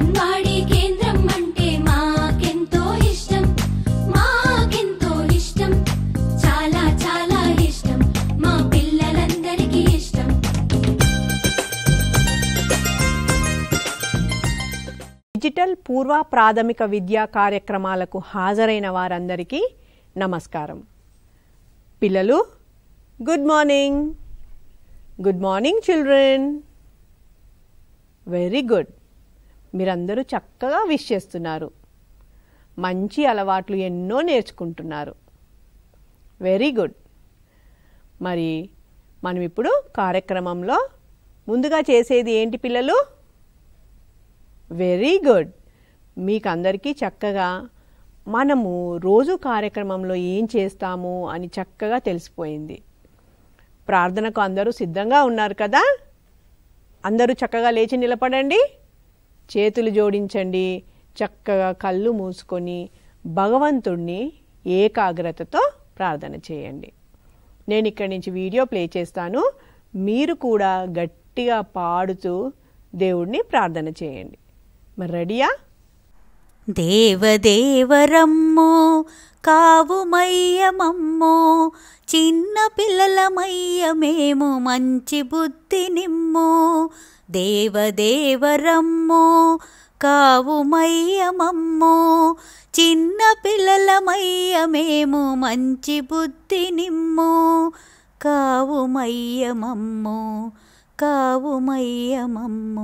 అంగన్వాడీ కేంద్రం అంటే మాకెంతో ఇష్టం మాకెంతో ఇష్టం చాలా చాలా ఇష్టం మా పిల్లలందరికీ ఇష్టం డిజిటల్ పూర్వ ప్రాథమిక విద్యా కార్యక్రమాలకు హాజరైన వారందరికీ నమస్కారం పిల్లలు good morning good morning children very good మీరందరూ చక్కగా విష్ చేస్తున్నారు మంచి అలవాట్లు ఎన్నో నేర్చుకుంటున్నారు వెరీ గుడ్ మరి మనం ఇప్పుడు కార్యక్రమంలో ముందుగా చేసేది ఏంటి పిల్లలు వెరీ గుడ్ మీకు అందరికీ చక్కగా మనము రోజు కార్యక్రమంలో ఏం చేస్తాము అని చక్కగా తెలిసిపోయింది ప్రార్థనకు అందరూ సిద్ధంగా ఉన్నారు కదా అందరూ చక్కగా లేచి నిలబడండి చేతులు జోడించండి చక్కగా కళ్ళు మూసుకొని భగవంతుణ్ణి ఏకాగ్రతతో ప్రార్థన చేయండి నేను ఇక్కడి నుంచి వీడియో ప్లే చేస్తాను మీరు కూడా గట్టిగా పాడుతూ దేవుణ్ణి ప్రార్థన చేయండి మరి రెడీయా దేవదేవరమ్మో కావుమయ్యమమ్మో చిన్న పిల్లలమయ్య మేము మంచి బుద్ధి నిమ్మో దేవదేవరమ్మో కావుమయ్యమమ్మో చిన్న పిల్లలమయ్య మేము మంచి బుద్ధి నిమ్మో కావుమయ్యమమ్మో కావుమయ్యమమ్మో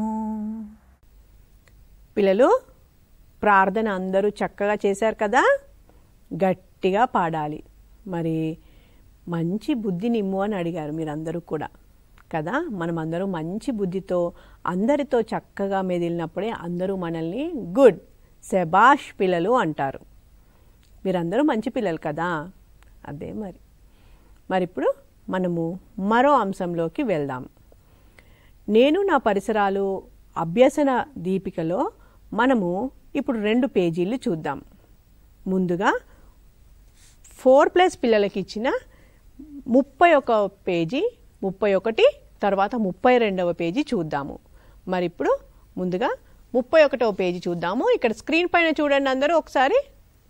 పిల్లలు ప్రార్థన అందరూ చక్కగా చేశారు కదా గట్టిగా పాడాలి మరి మంచి బుద్ధి నిమ్ము అని అడిగారు మీరందరూ కూడా కదా మనం అందరూ మంచి బుద్ధితో అందరితో చక్కగా మెదిలినప్పుడే అందరూ మనల్ని గుడ్ శబాష్ పిల్లలు అంటారు మీరందరూ మంచి పిల్లలు కదా అదే మరి మరి ఇప్పుడు మనము మరో అంశంలోకి వెళ్దాం నేను నా పరిసరాలు అభ్యసన దీపికలో మనము ఇప్పుడు రెండు పేజీలు చూద్దాం ముందుగా ఫోర్ ప్లస్ పిల్లలకి ఇచ్చిన ముప్పై ఒక పేజీ ముప్పై ఒకటి తర్వాత ముప్పై రెండవ పేజీ చూద్దాము మరి ఇప్పుడు ముందుగా ముప్పై ఒకటవ పేజీ చూద్దాము ఇక్కడ స్క్రీన్ పైన చూడండి అందరూ ఒకసారి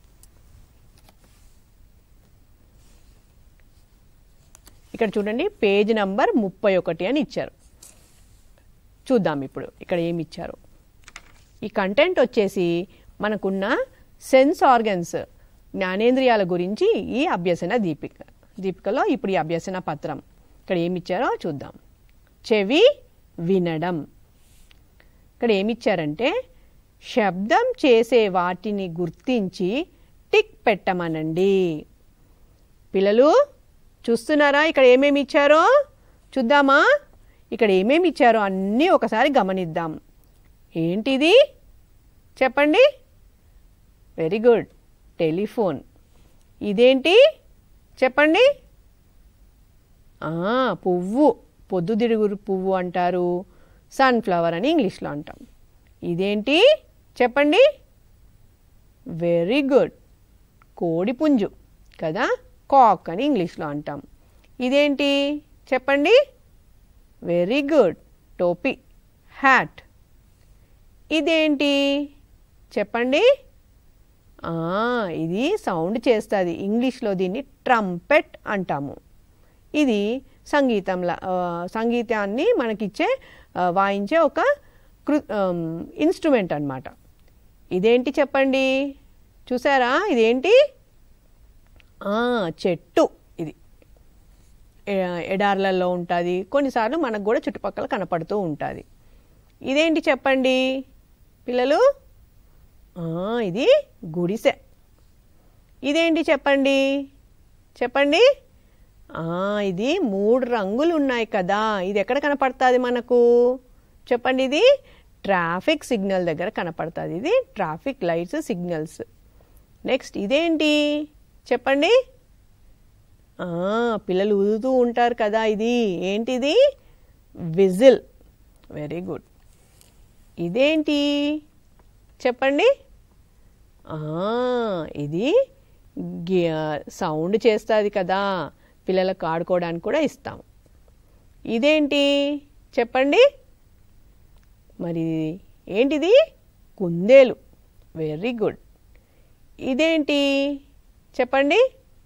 ఇక్కడ చూడండి పేజ్ నంబర్ ముప్పై ఒకటి అని ఇచ్చారు చూద్దాం ఇప్పుడు ఇక్కడ ఏమి ఇచ్చారు ఈ కంటెంట్ వచ్చేసి మనకున్న సెన్స్ ఆర్గన్స్ జ్ఞానేంద్రియాల గురించి ఈ అభ్యసన దీపిక దీపికలో ఇప్పుడు ఈ అభ్యసన పత్రం ఇక్కడ ఏమి ఇచ్చారో చూద్దాం చెవి వినడం ఇక్కడ ఏమి ఇచ్చారంటే శబ్దం చేసే వాటిని గుర్తించి టిక్ పెట్టమనండి పిల్లలు చూస్తున్నారా ఇక్కడ ఏమేమి ఇచ్చారో చూద్దామా ఇక్కడ ఏమేమి ఇచ్చారో అన్నీ ఒకసారి గమనిద్దాం ఏంటిది చెప్పండి వెరీ గుడ్ టెలిఫోన్ ఇదేంటి చెప్పండి ఆ, పువ్వు పొద్దుతిరుగురు పువ్వు అంటారు సన్ఫ్లవర్ అని ఇంగ్లీష్లో అంటాం ఇదేంటి చెప్పండి వెరీ గుడ్ కోడి పుంజు కదా కాక్ అని ఇంగ్లీష్లో అంటాం ఇదేంటి చెప్పండి వెరీ గుడ్ టోపీ హ్యాట్ ఇదేంటి చెప్పండి ఆ, ఇది సౌండ్ చేస్తుంది ఇంగ్లీష్లో దీన్ని ట్రంపెట్ అంటాము ఇది సంగీతంలా ఆ, సంగీతాన్ని మనకిచ్చే ఆ, వాయించే ఒక కృ ఇన్స్ట్రుమెంట్ అన్నమాట ఇదేంటి చెప్పండి చూసారా ఇదేంటి ఆ, చెట్టు ఇది ఎ- ఎడార్లలో ఉంటుంది కొన్నిసార్లు మనకు కూడా చుట్టుపక్కల కనపడుతూ ఉంటుంది ఇదేంటి చెప్పండి పిల్లలు ఆ, ఇది గుడిసె ఇదేంటి చెప్పండి చెప్పండి ఆ, ఇది మూడు రంగులు ఉన్నాయి కదా ఇది ఎక్కడ కనపడుతుంది మనకు చెప్పండి ఇది ట్రాఫిక్ సిగ్నల్ దగ్గర కనపడుతుంది ఇది ట్రాఫిక్ లైట్స్ సిగ్నల్స్ నెక్స్ట్ ఇదేంటి చెప్పండి ఆ, పిల్లలు ఊదుతూ ఉంటారు కదా ఇది ఏంటిది విజిల్ వెరీ గుడ్ ఇదేంటి చెప్పండి ఆ, ఇది సౌండ్ చేస్తుంది కదా పిల్లలకు ఆడుకోవడానికి కూడా ఇస్తాం ఇదేంటి చెప్పండి మరి ఏంటిది కుందేలు వెరీ గుడ్ ఇదేంటి చెప్పండి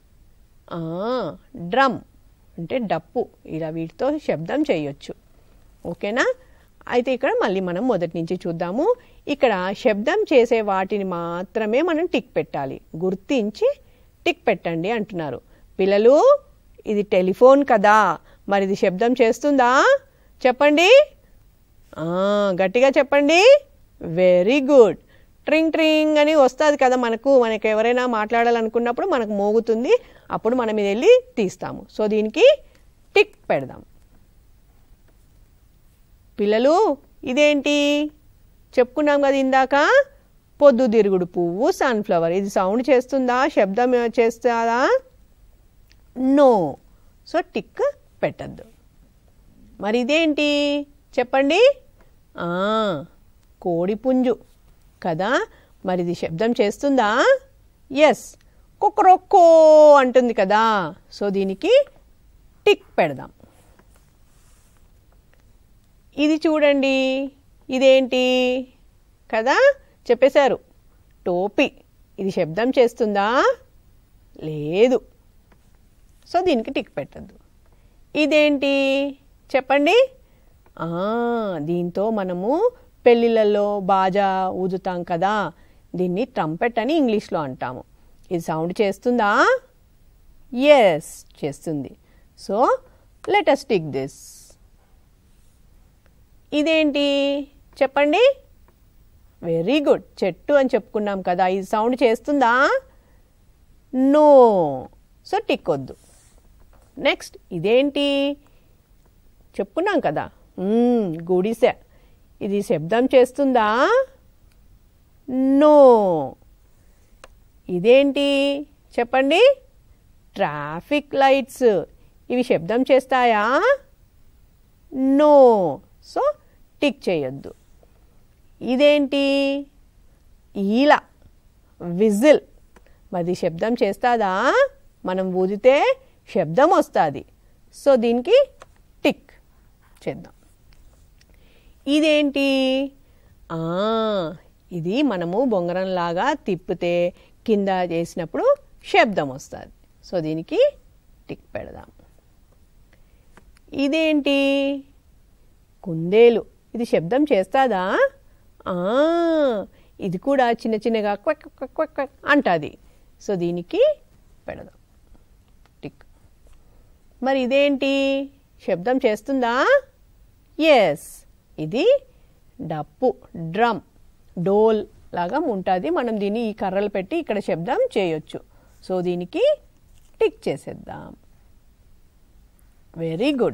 డ్రమ్ అంటే డప్పు ఇలా వీటితో శబ్దం చేయొచ్చు ఓకేనా అయితే ఇక్కడ మళ్ళీ మనం మొదటి నుంచి చూద్దాము ఇక్కడ శబ్దం చేసే వాటిని మాత్రమే మనం టిక్ పెట్టాలి గుర్తించి టిక్ పెట్టండి అంటున్నారు పిల్లలు ఇది టెలిఫోన్ కదా మరి ఇది శబ్దం చేస్తుందా చెప్పండి ఆ, గట్టిగా చెప్పండి వెరీ గుడ్ ట్రింగ్ ట్రింగ్ అని వస్తుంది కదా మనకు మనకు ఎవరైనా మాట్లాడాలనుకున్నప్పుడు మనకు మోగుతుంది అప్పుడు మనం ఇది వెళ్ళి తీస్తాము సో దీనికి టిక్ పెడదాం పిల్లలు ఇదేంటి చెప్పుకున్నాం కదా ఇందాక పొద్దుతిరుగుడు పువ్వు సన్ఫ్లవర్ ఇది సౌండ్ చేస్తుందా శబ్దం చేస్తుందా నో సో టిక్ పెట్టద్దు మరి ఇదేంటి చెప్పండి ఆ, కోడిపుంజు కదా మరి ఇది శబ్దం చేస్తుందా ఎస్ కుక్కరొక్కో అంటుంది కదా సో దీనికి టిక్ పెడదాం ఇది చూడండి ఇదేంటి కదా చెప్పేశారు టోపీ ఇది శబ్దం చేస్తుందా లేదు సో దీనికి టిక్ పెట్టద్దు ఇదేంటి చెప్పండి ఆ, దీంతో మనము పెళ్ళిళ్ళల్లో బాజా ఊదుతాం కదా దీన్ని ట్రంపెట్ అని ఇంగ్లీష్లో అంటాము ఇది సౌండ్ చేస్తుందా ఎస్ చేస్తుంది so let us tick this ఇదేంటి చెప్పండి వెరీ గుడ్ చెట్టు అని చెప్పుకున్నాం కదా ఇది సౌండ్ చేస్తుందా నో సో టిక్ వద్దు నెక్స్ట్ ఇదేంటి చెప్పుకున్నాం కదా మ్మ్, గుడిసె ఇది శబ్దం చేస్తుందా నో ఇదేంటి చెప్పండి ట్రాఫిక్ లైట్స్ ఇవి శబ్దం చేస్తాయా నో సో టిక్ చేయొద్దు ఇదేంటి ఈల విజిల్ మరి శబ్దం చేస్తాదా మనం ఊదితే శబ్దం వస్తుంది సో దీనికి టిక్ చేద్దాం ఇదేంటి ఆ, ఇది మనము బొంగరంలాగా తిప్పితే కింద చేసినప్పుడు శబ్దం వస్తుంది సో దీనికి టిక్ పెడదాం ఇదేంటి కుందేలు ఇది శబ్దం చేస్తాదా ఆ, ఇది కూడా చిన్న చిన్నగా క్వక్ క్వక్ క్వక్ క్వక్ అంటుంది సో దీనికి పెడదాం టిక్ మరి ఇదేంటి శబ్దం చేస్తుందా ఎస్ ఇది డప్పు డ్రమ్ డోల్ లాగా ఉంటుంది మనం దీన్ని ఈ కర్రలు పెట్టి ఇక్కడ శబ్దం చేయొచ్చు సో దీనికి టిక్ చేసేద్దాం వెరీ గుడ్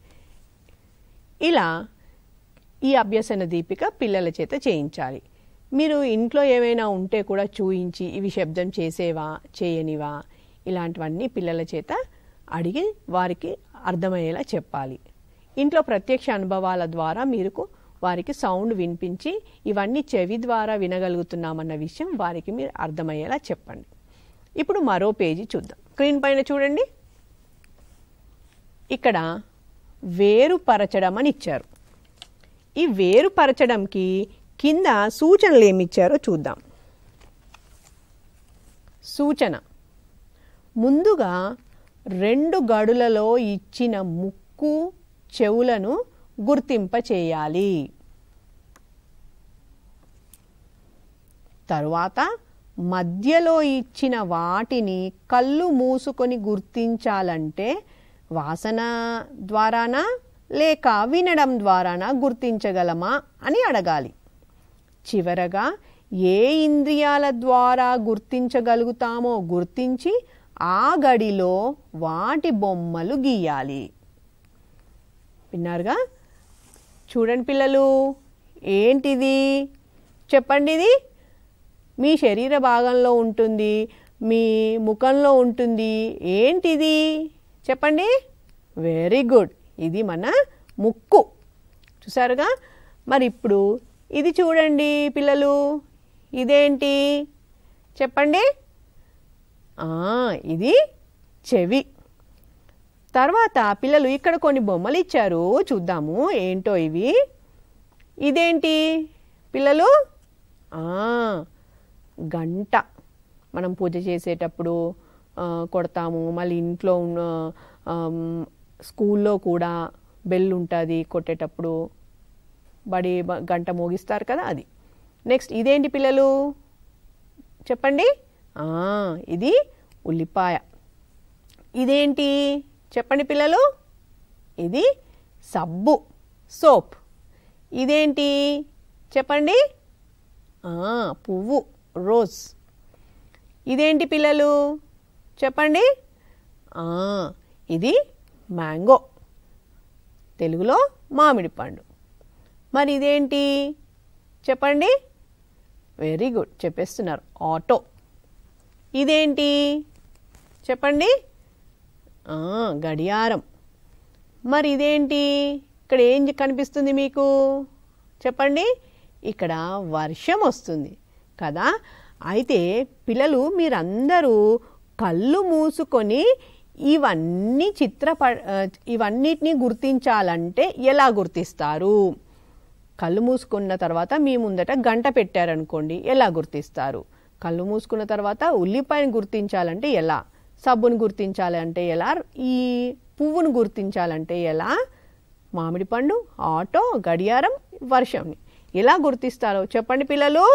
ఇలా ఈ అభ్యసన దీపిక పిల్లల చేత చేయించాలి మీరు ఇంట్లో ఏమైనా ఉంటే కూడా చూయించి ఇవి శబ్దం చేసేవా చేయనివా ఇలాంటివన్నీ పిల్లల చేత అడిగి వారికి అర్థమయ్యేలా చెప్పాలి ఇంట్లో ప్రత్యక్ష అనుభవాల ద్వారా మీకు వారికి సౌండ్ వినిపించి ఇవన్నీ చెవి ద్వారా వినగలుగుతున్నామన్న విషయం వారికి మీరు అర్థమయ్యేలా చెప్పండి ఇప్పుడు మరో పేజీ చూద్దాం స్క్రీన్ పైన చూడండి ఇక్కడ వేరుపరచడం అని ఇచ్చారు ఈ వేరుపరచడంకి కింద సూచనలు ఏమి ఇచ్చారో చూద్దాం సూచన ముందుగా రెండు గడులలో ఇచ్చిన ముక్కు చెవులను గుర్తింపచేయాలి తరువాత మధ్యలో ఇచ్చిన వాటిని కళ్ళు మూసుకొని గుర్తించాలంటే వాసన ద్వారానా లేక వినడం ద్వారానా గుర్తించగలమా అని అడగాలి చివరగా ఏ ఇంద్రియాల ద్వారా గుర్తించగలుగుతామో గుర్తించి ఆ గడిలో వాటి బొమ్మలు గీయాలి విన్నారుగా చూడండి పిల్లలు ఏంటిది చెప్పండి ఇది మీ శరీర భాగంలో ఉంటుంది మీ ముఖంలో ఉంటుంది ఏంటిది చెప్పండి వెరీ గుడ్ ఇది మన ముక్కు చూసారుగా మరి ఇప్పుడు ఇది చూడండి పిల్లలు ఇదేంటి చెప్పండి ఆ, ఇది చెవి తర్వాత పిల్లలు ఇక్కడ కొన్ని బొమ్మలు ఇచ్చారు చూద్దాము ఏంటో ఇవి ఇదేంటి పిల్లలు ఆ, గంట మనం పూజ చేసేటప్పుడు ఆ, కొడతాము మళ్ళీ ఇంట్లో ఉన్న ఆమ్, స్కూల్లో కూడా బెల్ ఉంటుంది కొట్టేటప్పుడు బడి బ- గంట మోగిస్తారు కదా అది నెక్స్ట్ ఇదేంటి పిల్లలు చెప్పండి ఆ, ఇది ఉల్లిపాయ ఇదేంటి చెప్పండి పిల్లలు ఇది సబ్బు సోప్ ఇదేంటి చెప్పండి ఆ, పువ్వు రోజ్ ఇదేంటి పిల్లలు చెప్పండి ఆ, ఇది మ్యాంగో తెలుగులో మామిడి పండు మరి ఇదేంటి చెప్పండి వెరీ గుడ్ చెప్పేస్తున్నారు ఆటో ఇదేంటి చెప్పండి ఆ, గడియారం మరి ఇదేంటి ఇక్కడ ఏం కనిపిస్తుంది మీకు చెప్పండి ఇక్కడ వర్షం వస్తుంది కదా అయితే పిల్లలు మీరందరూ కళ్ళు మూసుకొని ఇవన్నీ చిత్రప ఆ, ఇవన్నిటిని గుర్తించాలంటే ఎలా గుర్తిస్తారు కళ్ళు మూసుకున్న తర్వాత మీ ముందట గంట పెట్టారనుకోండి ఎలా గుర్తిస్తారు కళ్ళు మూసుకున్న తర్వాత ఉల్లిపాయను గుర్తించాలంటే ఎలా సబ్బును గుర్తించాలంటే ఎలా ఈ పువ్వును గుర్తించాలంటే ఎలా మామిడి పండు ఆటో గడియారం వర్షంని ఎలా గుర్తిస్తారో చెప్పండి పిల్లలు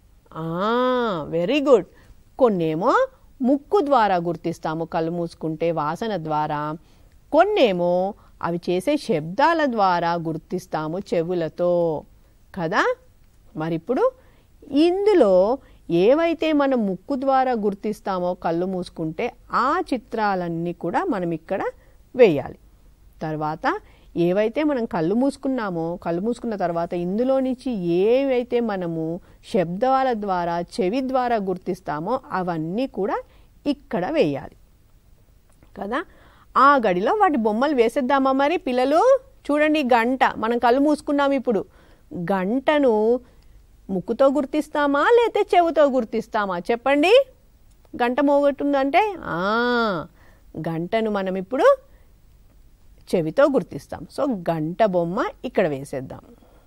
వెరీ గుడ్ కొన్నేమో ముక్కు ద్వారా గుర్తిస్తాము కళ్ళు మూసుకుంటే వాసన ద్వారా కొన్నేమో అవి చేసే శబ్దాల ద్వారా గుర్తిస్తాము చెవులతో కదా మరి ఇప్పుడు ఇందులో ఏవైతే మనం ముక్కు ద్వారా గుర్తిస్తామో కళ్ళు మూసుకుంటే ఆ చిత్రాలన్నీ కూడా మనం ఇక్కడ వేయాలి తర్వాత ఏవైతే మనం కళ్ళు మూసుకున్నామో కళ్ళు మూసుకున్న తర్వాత ఇందులో నుంచి ఏవైతే మనము శబ్దాల ద్వారా చెవి ద్వారా గుర్తిస్తామో అవన్నీ కూడా ఇక్కడ వేయాలి కదా ఆ గడిలో వాటి బొమ్మలు వేసేద్దామా మరి పిల్లలు చూడండి గంట మనం కళ్ళు మూసుకున్నాం ఇప్పుడు గంటను ముక్కుతో గుర్తిస్తామా లేతే చెవుతో గుర్తిస్తామా చెప్పండి గంట మోగొట్టుందంటే ఆ, గంటను మనం ఇప్పుడు చెవితో గుర్తిస్తాం సో గంట బొమ్మ ఇక్కడ వేసేద్దాం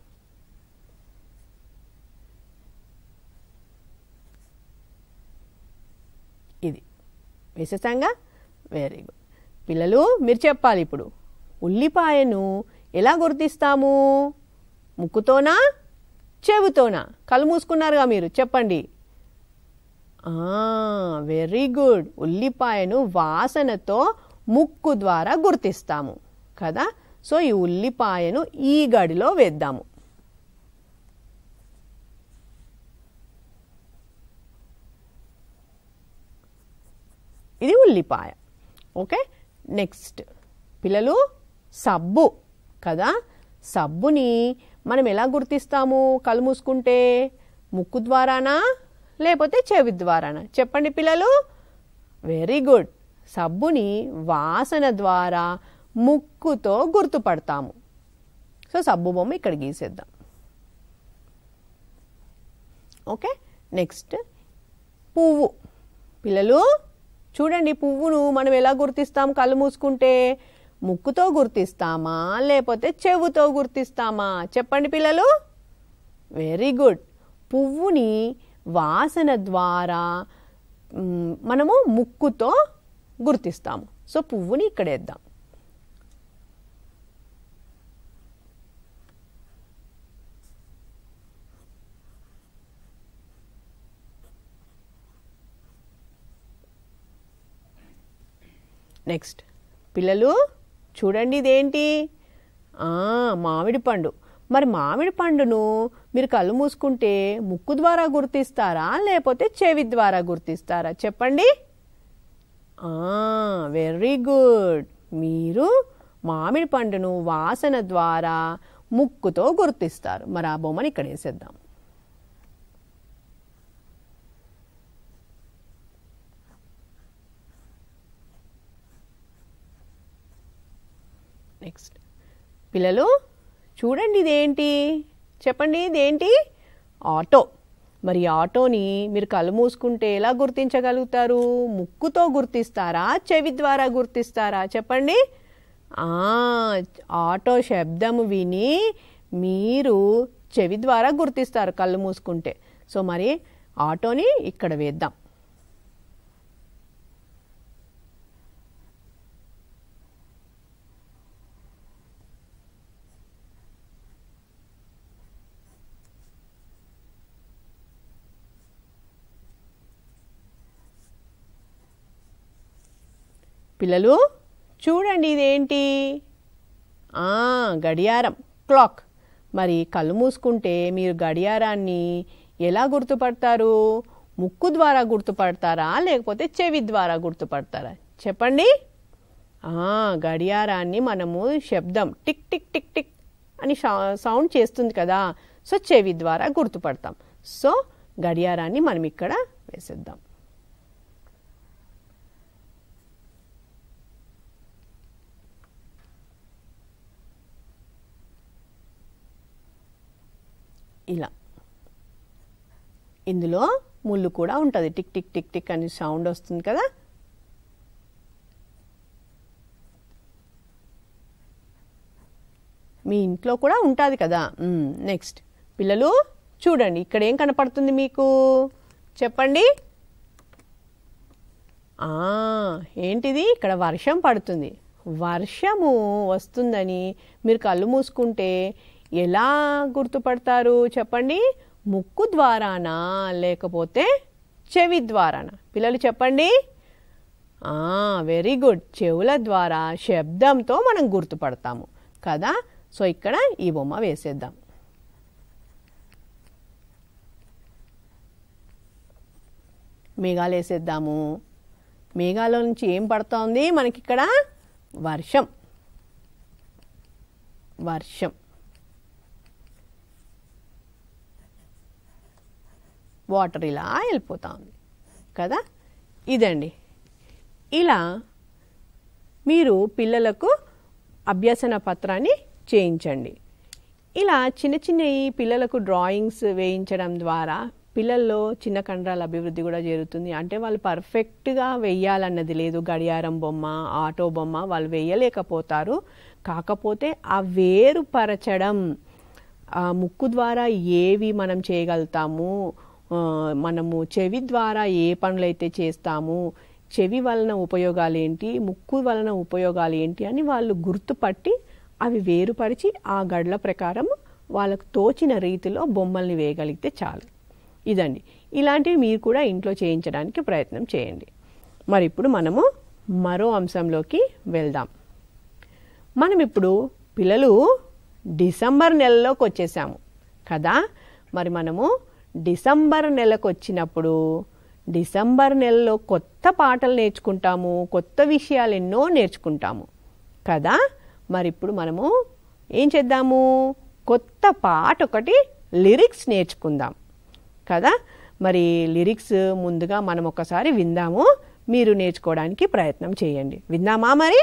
ఇది వేసేసాంగా వెరీ గుడ్ పిల్లలు మీరు చెప్పాలి ఇప్పుడు ఉల్లిపాయను ఎలా గుర్తిస్తాము ముక్కుతోనా చెవితోనా కళ్ళు మూసుకున్నారుగా మీరు చెప్పండి వెరీ గుడ్ ఉల్లిపాయను వాసనతో ముక్కు ద్వారా గుర్తిస్తాము కదా సో ఈ ఉల్లిపాయను ఈ గడిలో వేద్దాము ఇది ఉల్లిపాయ ఓకే నెక్స్ట్ పిల్లలు సబ్బు కదా సబ్బుని మనం ఎలా గుర్తిస్తాము కళ్ళు మూసుకుంటే ముక్కు ద్వారానా లేకపోతే చెవి ద్వారానా చెప్పండి పిల్లలు వెరీ గుడ్ సబ్బుని వాసన ద్వారా ముక్కుతో గుర్తుపడతాము సో సబ్బు బొమ్మ ఇక్కడ గీసేద్దాం ఓకే నెక్స్ట్ పువ్వు పిల్లలు చూడండి పువ్వును మనం ఎలా గుర్తిస్తాం కళ్ళు మూసుకుంటే ముక్కుతో గుర్తిస్తామా లేకపోతే చెవుతో గుర్తిస్తామా చెప్పండి పిల్లలు వెరీ గుడ్ పువ్వుని వాసన ద్వారా మ్, మనము ముక్కుతో గుర్తిస్తాము సో పువ్వుని ఇక్కడ వేద్దాం నెక్స్ట్ పిల్లలు చూడండి ఇదేంటి ఆ, మామిడి పండు మరి మామిడి పండును మీరు కళ్ళు మూసుకుంటే ముక్కు ద్వారా గుర్తిస్తారా లేకపోతే చెవి ద్వారా గుర్తిస్తారా చెప్పండి వెరీ గుడ్ మీరు మామిడి పండును వాసన ద్వారా ముక్కుతో గుర్తిస్తారు మరి ఆ బొమ్మని ఇక్కడ వేసేద్దాం నెక్స్ట్ పిల్లలు చూడండి ఇదేంటి చెప్పండి ఇదేంటి ఆటో మరి ఈ ఆటోని మీరు కళ్ళు మూసుకుంటే ఎలా గుర్తించగలుగుతారు ముక్కుతో గుర్తిస్తారా చెవి ద్వారా గుర్తిస్తారా చెప్పండి ఆ, ఆటో శబ్దము విని మీరు చెవి ద్వారా గుర్తిస్తారు కళ్ళు మూసుకుంటే సో మరి ఆటోని ఇక్కడ వేద్దాం పిల్లలు చూడండి ఇదేంటి ఆ, గడియారం క్లాక్ మరి కళ్ళు మూసుకుంటే మీరు గడియారాన్ని ఎలా గుర్తుపడతారు ముక్కు ద్వారా గుర్తుపడతారా లేకపోతే చెవి ద్వారా గుర్తుపడతారా చెప్పండి ఆ, గడియారాన్ని మనము శబ్దం టిక్ టిక్ టిక్ టిక్ అని సౌ- సౌండ్ చేస్తుంది కదా సో చెవి ద్వారా గుర్తుపడతాం సో గడియారాన్ని మనం ఇక్కడ వేసేద్దాం ఇలా ఇందులో ముళ్ళు కూడా ఉంటుంది టిక్ టిక్ టిక్ టిక్ అని సౌండ్ వస్తుంది కదా మీ ఇంట్లో కూడా ఉంటుంది కదా నెక్స్ట్ పిల్లలు చూడండి ఇక్కడ ఏం కనపడుతుంది మీకు చెప్పండి ఆ, ఏంటిది ఇక్కడ వర్షం పడుతుంది వర్షము వస్తుందని మీరు కళ్ళు మూసుకుంటే ఎలా గుర్తుపడతారు చెప్పండి ముక్కు ద్వారానా లేకపోతే చెవి ద్వారానా పిల్లలు చెప్పండి వెరీ గుడ్ చెవుల ద్వారా శబ్దంతో మనం గుర్తుపడతాము కదా సో ఇక్కడ ఈ బొమ్మ వేసేద్దాం మేఘాలు వేసేద్దాము మేఘాల నుంచి ఏం పడుతోంది ఉంది మనకి ఇక్కడ వర్షం వర్షం వాటర్ ఇలా వెళ్ళిపోతా ఉంది కదా ఇదండి ఇలా మీరు పిల్లలకు అభ్యసన పత్రాన్ని చేయించండి ఇలా చిన్న చిన్న ఈ పిల్లలకు డ్రాయింగ్స్ వేయించడం ద్వారా పిల్లల్లో చిన్న కండరాల అభివృద్ధి కూడా జరుగుతుంది అంటే వాళ్ళు పర్ఫెక్ట్గా వెయ్యాలన్నది లేదు గడియారం బొమ్మ ఆటో బొమ్మ వాళ్ళు వేయలేకపోతారు కాకపోతే ఆ వేరుపరచడం ఆ ముక్కు ద్వారా ఏవి మనం చేయగలుగుతాము ఆ, మనము చెవి ద్వారా ఏ పనులైతే చేస్తాము చెవి వలన ఉపయోగాలు ఏంటి ముక్కు వలన ఉపయోగాలు ఏంటి అని వాళ్ళు గుర్తుపట్టి అవి వేరుపరిచి ఆ గడ్ల ప్రకారం వాళ్ళకు తోచిన రీతిలో బొమ్మల్ని వేయగలిగితే చాలు ఇదండి ఇలాంటివి మీరు కూడా ఇంట్లో చేయించడానికి ప్రయత్నం చేయండి మరి ఇప్పుడు మనము మరో అంశంలోకి వెళ్దాం మనం ఇప్పుడు పిల్లలు డిసెంబర్ నెలలోకి వచ్చేసాము కదా మరి మనము డిసెంబర్ నెలకు వచ్చినప్పుడు డిసెంబర్ నెలలో కొత్త పాటలు నేర్చుకుంటాము కొత్త విషయాలు ఎన్నో నేర్చుకుంటాము కదా మరి ఇప్పుడు మనము ఏం చేద్దాము కొత్త పాట ఒకటి లిరిక్స్ నేర్చుకుందాం కదా మరి లిరిక్స్ ముందుగా మనం ఒకసారి విందాము మీరు నేర్చుకోవడానికి ప్రయత్నం చేయండి విందామా మరి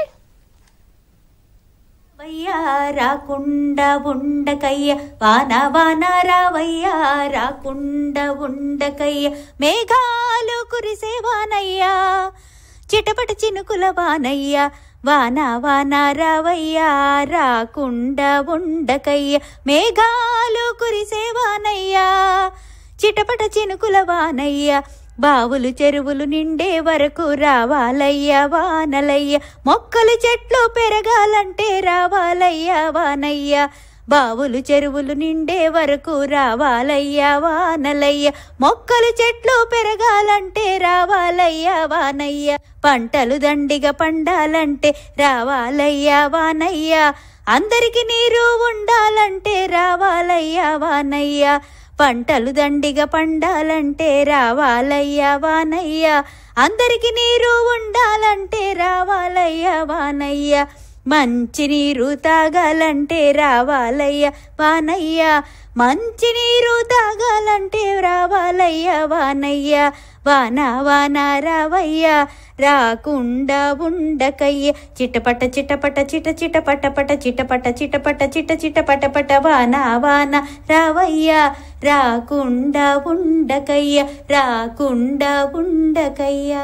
వయ్యా రాకుండా ఉండకయ్య వాన వాన రావయ్యా రాకుండా ఉండకయ్య మేఘాలు కురిసే వానయ్యా చిటపట చినుకుల వానయ్య వాన వాన రావయ్యా రాకుండా ఉండకయ్య మేఘాలు కురిసే వానయ్యా చిటపట చినుకుల వానయ్య బావులు చెరువులు నిండే వరకు రావాలయ్యా వానలయ్య మొక్కలు చెట్లు పెరగాలంటే రావాలయ్యా వానయ్య బావులు చెరువులు నిండే వరకు రావాలయ్యా వానలయ్య మొక్కలు చెట్లు పెరగాలంటే రావాలయ్యా వానయ్య పంటలు దండిగా పండాలంటే రావాలయ్యా వానయ్య అందరికి నీరు ఉండాలంటే రావాలయ్యా వానయ్య పంటలు దండిగా పండాలంటే రావాలయ్యా వానయ్య అందరికి నీరు ఉండాలంటే రావాలయ్యా వానయ్య మంచి నీరు తాగాలంటే రావాలయ్య వానయ్య మంచి నీరు తాగాలంటే రావాలయ్య వానయ్య వాన వాన రావయ్య రాకుండా ఉండకయ్య చిటపట చిటపట చిట చిట పట పట చిటపట చిటపట చిట చిట పట పట వాన వాన రావయ్య రాకుండా ఉండకయ్య రాకుండా ఉండకయ్యా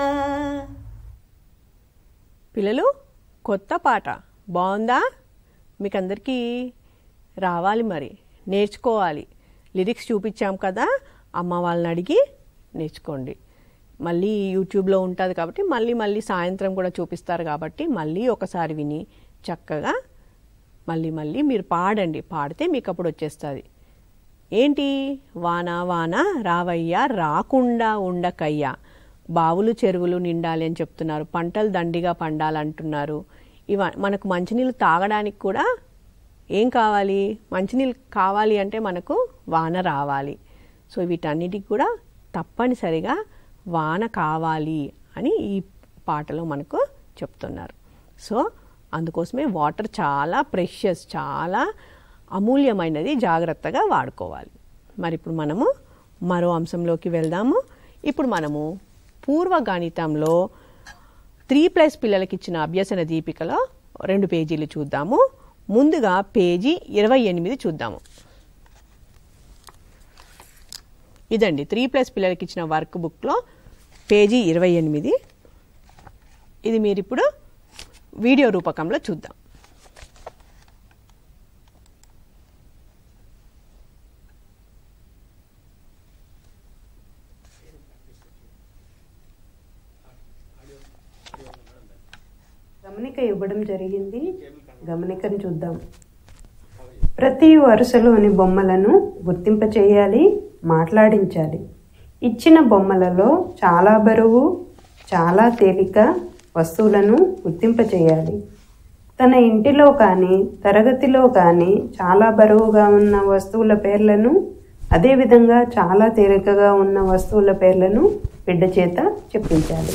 పిల్లలు కొత్త పాట బాగుందా మీకు అందరికీ రావాలి మరి నేర్చుకోవాలి లిరిక్స్ చూపించాం కదా అమ్మ వాళ్ళని అడిగి నేర్చుకోండి మళ్ళీ యూట్యూబ్లో ఉంటుంది కాబట్టి మళ్ళీ మళ్ళీ సాయంత్రం కూడా చూపిస్తారు కాబట్టి మళ్ళీ ఒకసారి విని చక్కగా మళ్ళీ మళ్ళీ మీరు పాడండి పాడితే మీకు అప్పుడు వచ్చేస్తుంది ఏంటి వాన వాన రావయ్యా రాకుండా ఉండకయ్యా బావులు చెరువులు నిండాలి అని చెప్తున్నారు పంటలు దండిగా పండాలంటున్నారు ఇవ మనకు మంచినీళ్ళు తాగడానికి కూడా ఏం కావాలి మంచినీళ్ళు కావాలి అంటే మనకు వాన రావాలి సో వీటన్నిటికి కూడా తప్పనిసరిగా వాన కావాలి అని ఈ పాటలో మనకు చెప్తున్నారు సో అందుకోసమే వాటర్ చాలా ప్రెషియస్ చాలా అమూల్యమైనది జాగ్రత్తగా వాడుకోవాలి మరి ఇప్పుడు మనము మరో అంశంలోకి వెళ్దాము ఇప్పుడు మనము పూర్వ గణితంలో త్రీ ప్లస్ పిల్లలకి ఇచ్చిన అభ్యసన దీపికలో రెండు పేజీలు చూద్దాము ముందుగా పేజీ ఇరవై ఎనిమిది చూద్దాము ఇదండి త్రీ ప్లస్ పిల్లలకి ఇచ్చిన వర్క్ బుక్లో పేజీ ఇరవై ఎనిమిది ఇది మీరు ఇప్పుడు వీడియో రూపకంలో చూద్దాం గమనిక ఇవ్వడం జరిగింది గమనికను చూద్దాం ప్రతి వరుసలోని బొమ్మలను గుర్తింప చేయాలి మాట్లాడించాలి ఇచ్చిన బొమ్మలలో చాలా బరువు చాలా తేలిక వస్తువులను గుర్తింప చేయాలి తన ఇంటిలో కానీ తరగతిలో కానీ చాలా బరువుగా ఉన్న వస్తువుల పేర్లను అదేవిధంగా చాలా తేలికగా ఉన్న వస్తువుల పేర్లను బిడ్డ చేత చెప్పించాలి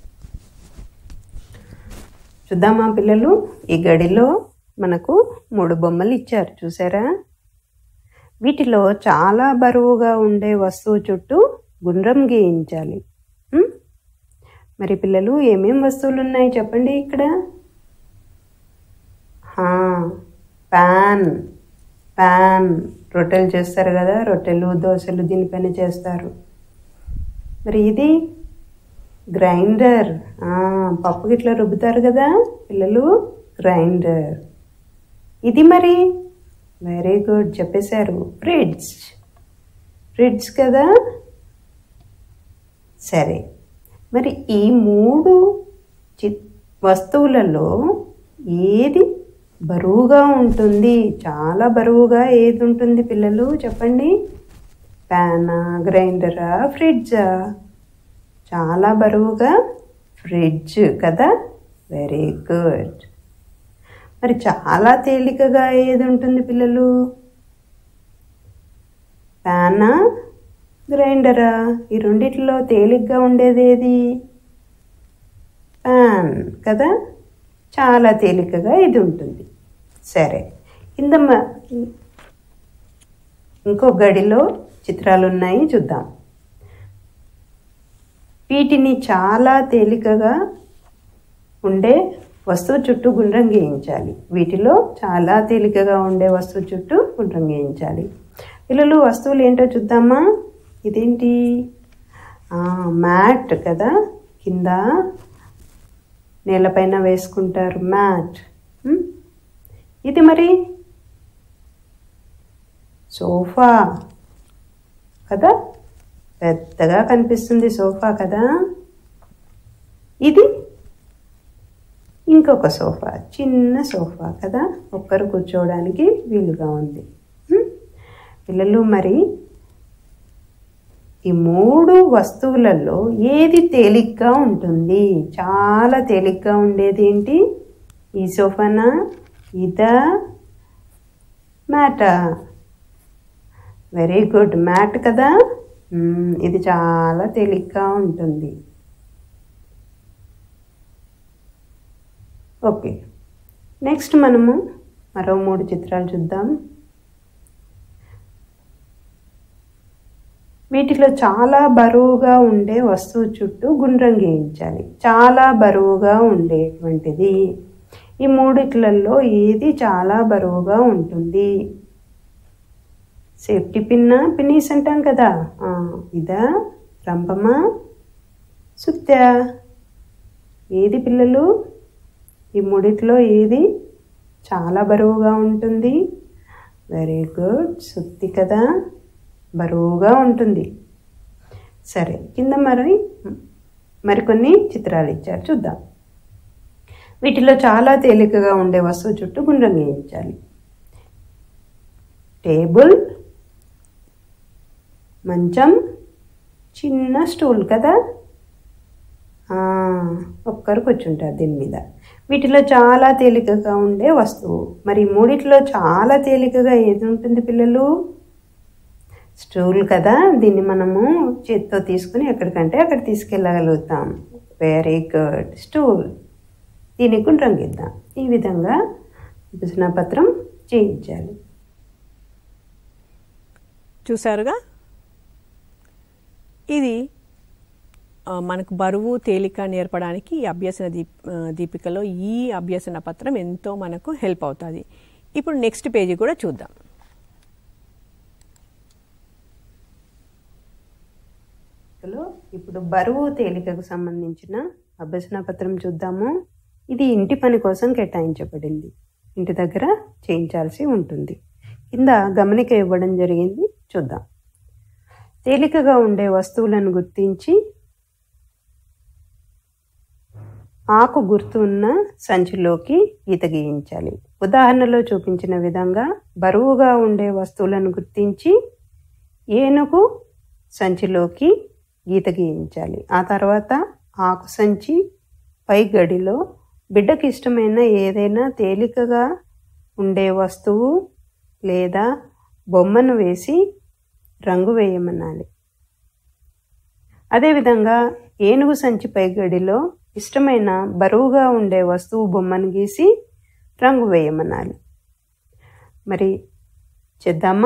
చూద్దామా పిల్లలు ఈ గడిలో మనకు మూడు బొమ్మలు ఇచ్చారు చూసారా వీటిలో చాలా బరువుగా ఉండే వస్తువు చుట్టూ గుండ్రం గీయించాలి ఉం? మరి పిల్లలు ఏమేం వస్తువులు ఉన్నాయి చెప్పండి ఇక్కడ హా, పాన్ పాన్ రొట్టెలు చేస్తారు కదా రొట్టెలు దోశలు దీనిపైన చేస్తారు మరి ఇది గ్రైండర్ ఆ, పప్పు గిట్లా రుబ్బుతారు కదా పిల్లలు గ్రైండర్ ఇది మరి వెరీ గుడ్ చెప్పేశారు ఫ్రిడ్జ్ ఫ్రిడ్జ్ కదా సరే మరి ఈ మూడు చి వస్తువులలో ఏది బరువుగా ఉంటుంది చాలా బరువుగా ఏది ఉంటుంది పిల్లలు చెప్పండి ప్యానా గ్రైండరా ఫ్రిడ్జా చాలా బరువుగా ఫ్రిడ్జ్ కదా వెరీ గుడ్ మరి చాలా తేలికగా ఏది ఉంటుంది పిల్లలు ప్యానా గ్రైండరా ఈ రెండిట్లో తేలిగ్గా ఉండేది ఏది ప్యాన్ కదా చాలా తేలికగా ఇది ఉంటుంది సరే కింద మ- ఇంకో గడిలో చిత్రాలు ఉన్నాయి చూద్దాం వీటిని చాలా తేలికగా ఉండే వస్తువు చుట్టూ గుండ్రం గీయించాలి వీటిలో చాలా తేలికగా ఉండే వస్తువు చుట్టూ గుండ్రం గీయించాలి పిల్లలు వస్తువులు ఏంటో చూద్దామా ఇదేంటి ఆ, మ్యాట్ కదా కింద నేలపైన వేసుకుంటారు మ్యాట్ ఉం? ఇది మరి సోఫా కదా పెద్దగా కనిపిస్తుంది సోఫా కదా ఇది ఇంకొక సోఫా చిన్న సోఫా కదా ఒక్కరు కూర్చోవడానికి వీలుగా ఉంది ఉం? పిల్లలు మరి ఈ మూడు వస్తువులలో ఏది తేలిగ్గా ఉంటుంది చాలా తేలిగ్గా ఉండేది ఏంటి ఈ సోఫానా ఇదా మ్యాటా వెరీ గుడ్ మ్యాట్ కదా మ్మ్, ఇది చాలా తేలిగ్గా ఉంటుంది ఓకే నెక్స్ట్ మనము మరో మూడు చిత్రాలు చూద్దాం వీటిలో చాలా బరువుగా ఉండే వస్తువు చుట్టూ గుండ్రం గీయించాలి చాలా బరువుగా ఉండేటువంటిది ఈ మూడిట్లలో ఏది చాలా బరువుగా ఉంటుంది సేఫ్టీ పిన్నా పిన్నీస్ అంటాం కదా ఆ, ఇదా రంపమా సుత్తా ఏది పిల్లలు ఈ మూడిట్లో ఏది చాలా బరువుగా ఉంటుంది వెరీ గుడ్ సుత్తి కదా బరువుగా ఉంటుంది సరే కింద మరి మరికొన్ని చిత్రాలు ఇచ్చారు చూద్దాం వీటిలో చాలా తేలికగా ఉండే వస్తువు చుట్టూ గుండ్రం గీయించాలి టేబుల్ మంచం చిన్న స్టూల్ కదా ఆ, ఒక్కరు కూర్చుంటారు దీని మీద వీటిలో చాలా తేలికగా ఉండే వస్తువు మరి ఈ మూడిట్లో చాలా తేలికగా ఏది ఉంటుంది పిల్లలు స్టూల్ కదా దీన్ని మనము చేత్తో తీసుకుని ఎక్కడికంటే అక్కడ తీసుకెళ్ళగలుగుతాం వెరీ గుడ్ స్టూల్ దీనికి గుండ్రం గీద్దాం ఈ విధంగా విభజన పత్రం చేయించాలి చూసారుగా ఇది ఆ, మనకు బరువు తేలిక నేర్పడానికి ఈ అభ్యసన దీప్ ఆ, దీపికలో ఈ అభ్యసన పత్రం ఎంతో మనకు హెల్ప్ అవుతుంది ఇప్పుడు నెక్స్ట్ పేజీ కూడా చూద్దాం లో ఇప్పుడు బరువు తేలికకు సంబంధించిన అభ్యసన పత్రం చూద్దాము ఇది ఇంటి పని కోసం కేటాయించబడింది ఇంటి దగ్గర చేయించాల్సి ఉంటుంది కింద గమనిక ఇవ్వడం జరిగింది చూద్దాం తేలికగా ఉండే వస్తువులను గుర్తించి ఆకు గుర్తు ఉన్న సంచిలోకి గీత గీయించాలి ఉదాహరణలో చూపించిన విధంగా బరువుగా ఉండే వస్తువులను గుర్తించి ఏనుగు సంచిలోకి గీత గీయించాలి ఆ తర్వాత ఆకు సంచి పై గడిలో బిడ్డకి ఇష్టమైన ఏదైనా తేలికగా ఉండే వస్తువు లేదా బొమ్మను వేసి రంగు వేయమనాలి అదేవిధంగా ఏనుగు సంచి పై గడిలో ఇష్టమైన బరువుగా ఉండే వస్తువు బొమ్మను గీసి రంగు వేయమనాలి మరి చేద్దామా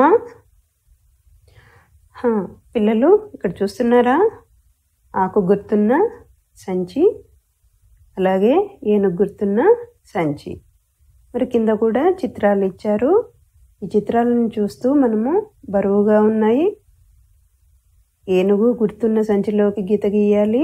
హా, పిల్లలు ఇక్కడ చూస్తున్నారా ఆకు గుర్తున్న సంచి అలాగే ఏనుగు గుర్తున్న సంచి మరి కింద కూడా చిత్రాలు ఇచ్చారు ఈ చిత్రాలను చూస్తూ మనము బరువుగా ఉన్నాయి ఏనుగు గుర్తున్న సంచిలోకి గీత గీయాలి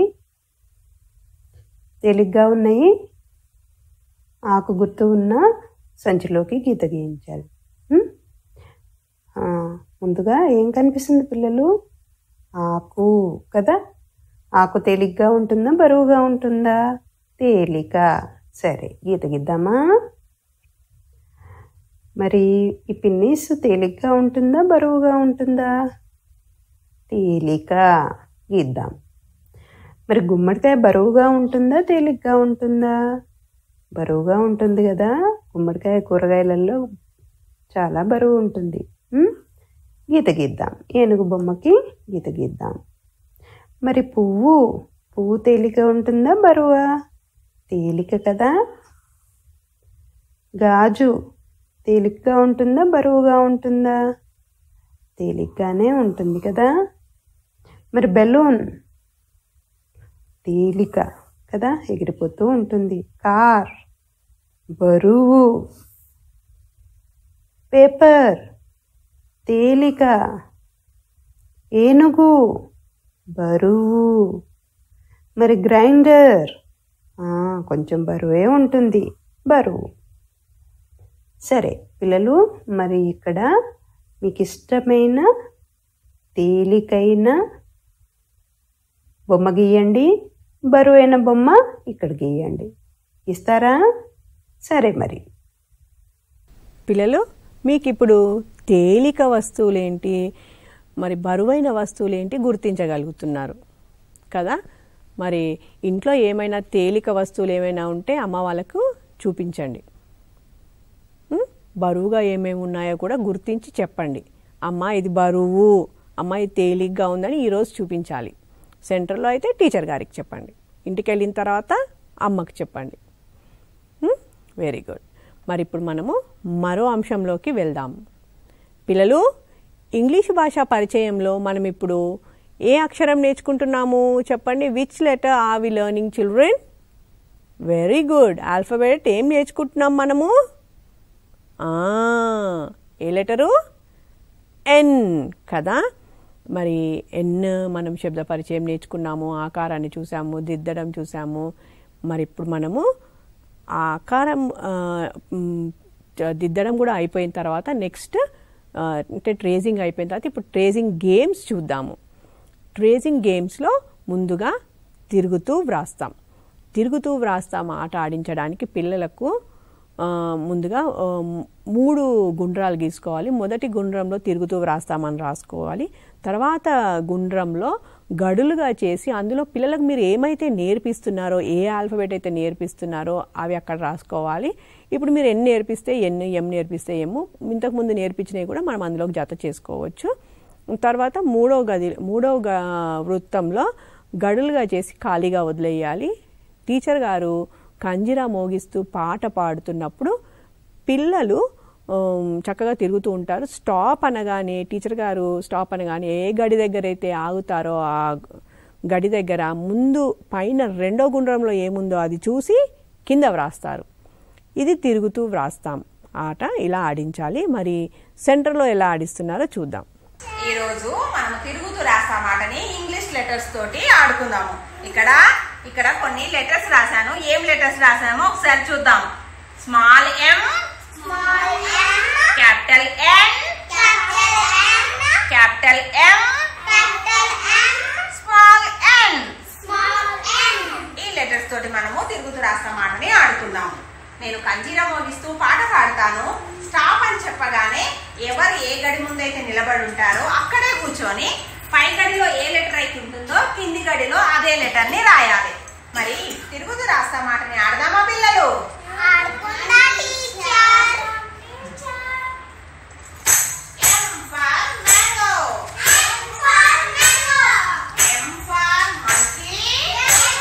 తేలిగ్గా ఉన్నాయి ఆకు గుర్తు ఉన్న సంచిలోకి గీత గీయించాలి ఉం? ఆ, ముందుగా ఏం కనిపిస్తుంది పిల్లలు ఆకు కదా ఆకు తేలిగ్గా ఉంటుందా బరువుగా ఉంటుందా తేలిక సరే గీత గీద్దామా మరి ఈ పిన్నీస్ తేలిగ్గా ఉంటుందా బరువుగా ఉంటుందా తేలిక గీద్దాం మరి గుమ్మడికాయ బరువుగా ఉంటుందా తేలిగ్గా ఉంటుందా బరువుగా ఉంటుంది కదా గుమ్మడికాయ కూరగాయలలో చాలా బరువు ఉంటుంది ఉం? గీత గీద్దాం ఏనుగు బొమ్మకి గీత గీద్దాం మరి పువ్వు పువ్వు తేలిక ఉంటుందా బరువా తేలిక కదా గాజు తేలికగా ఉంటుందా బరువుగా ఉంటుందా తేలిగ్గానే ఉంటుంది కదా మరి బెలూన్ తేలిక కదా ఎగిరిపోతూ ఉంటుంది కార్ బరువు పేపర్ తేలిక ఏనుగు బరువు మరి గ్రైండర్ ఆ, కొంచెం బరువే ఉంటుంది బరువు సరే పిల్లలు మరి ఇక్కడ మీకు ఇష్టమైన తేలికైన బొమ్మ గీయండి బరువైన బొమ్మ ఇక్కడ గీయండి ఇస్తారా సరే మరి పిల్లలు మీకు ఇప్పుడు తేలిక వస్తువులేంటి మరి బరువైన వస్తువులేంటి గుర్తించగలుగుతున్నారు కదా మరి ఇంట్లో ఏమైనా తేలిక వస్తువులు ఏమైనా ఉంటే అమ్మ వాళ్ళకు చూపించండి ఉం? బరువుగా ఏమేమి ఉన్నాయో కూడా గుర్తించి చెప్పండి అమ్మ ఇది బరువు అమ్మ ఇది తేలిగ్గా ఉందని ఈరోజు చూపించాలి సెంటర్లో అయితే టీచర్ గారికి చెప్పండి ఇంటికి వెళ్ళిన తర్వాత అమ్మకి చెప్పండి వెరీ గుడ్ మరి ఇప్పుడు మనము మరో అంశంలోకి వెళ్దాం పిల్లలు ఇంగ్లీష్ భాష పరిచయంలో మనం ఇప్పుడు ఏ అక్షరం నేర్చుకుంటున్నాము చెప్పండి which letter are we learning children very good alphabet ఏం నేర్చుకుంటున్నాం మనము ఆ, ఏ లెటరు ఎన్ కదా మరి ఎన్ మనం శబ్ద పరిచయం నేర్చుకున్నాము ఆకారాన్ని చూసాము దిద్దడం చూసాము మరి ఇప్పుడు మనము ఆ ఆకారం ఆ, మ్, దిద్దడం కూడా అయిపోయిన తర్వాత నెక్స్ట్ అంటే ట్రేసింగ్ అయిపోయిన తర్వాత ఇప్పుడు ట్రేసింగ్ గేమ్స్ చూద్దాము ట్రేసింగ్ గేమ్స్లో ముందుగా తిరుగుతూ వ్రాస్తాం తిరుగుతూ వ్రాస్తాం ఆట ఆడించడానికి పిల్లలకు ఆ, ముందుగా ఆ, మూడు గుండ్రాలు గీసుకోవాలి మొదటి గుండ్రంలో తిరుగుతూ వ్రాస్తామని రాసుకోవాలి తర్వాత గుండ్రంలో గడులుగా చేసి అందులో పిల్లలకు మీరు ఏమైతే నేర్పిస్తున్నారో ఏ ఆల్ఫబెట్ అయితే నేర్పిస్తున్నారో అవి అక్కడ రాసుకోవాలి ఇప్పుడు మీరు ఎన్ని నేర్పిస్తే ఎన్ని ఎం నేర్పిస్తే ఎమ్ము ఇంతకుముందు నేర్పించినవి కూడా మనం అందులోకి జత చేసుకోవచ్చు తర్వాత మూడో గది మూడో గ వృత్తంలో గడులుగా చేసి ఖాళీగా వదిలేయాలి టీచర్ గారు కంజిరా మోగిస్తూ పాట పాడుతున్నప్పుడు పిల్లలు ఉమ్, చక్కగా తిరుగుతూ ఉంటారు స్టాప్ అనగానే టీచర్ గారు స్టాప్ అనగానే ఏ గడి దగ్గర అయితే ఆగుతారో ఆ గడి దగ్గర ముందు పైన రెండో గుండ్రంలో ఏముందో అది చూసి కింద వ్రాస్తారు ఇది తిరుగుతూ వ్రాస్తాం ఆట ఇలా ఆడించాలి మరి సెంటర్లో ఎలా ఆడిస్తున్నారో చూద్దాం ఈ రోజు మనం తిరుగుతూ రాస్తాం మాటని ఇంగ్లీష్ లెటర్స్ తోటి ఆడుకుందాము ఇక్కడ ఇక్కడ కొన్ని లెటర్స్ రాశాను ఏం లెటర్స్ రాసామో ఒకసారి చూద్దాం small M capital N capital M small N ఈ లెటర్స్ తోటి మనము తిరుగుతూ రాస్తాం మాటని ఆడుకుందాము నేను కంజీరా మోగిస్తూ పాట పాడతాను స్టాప్ అని చెప్పగానే ఎవరు ఏ గడి ముందైతే నిలబడి ఉంటారో అక్కడే కూర్చొని పై గడిలో ఏ లెటర్ అయితే ఉంటుందో కింది గడిలో అదే లెటర్ ని రాయాలి మరి తిరుగుతూ రాస్తా మాటని ఆడదామా పిల్లలు M for mango. M for monkey. M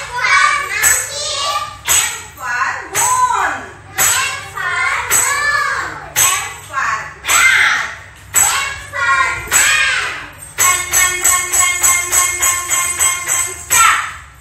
for moon. M for mat. Run, run, run, run, run, run, run, run, run, run, stop.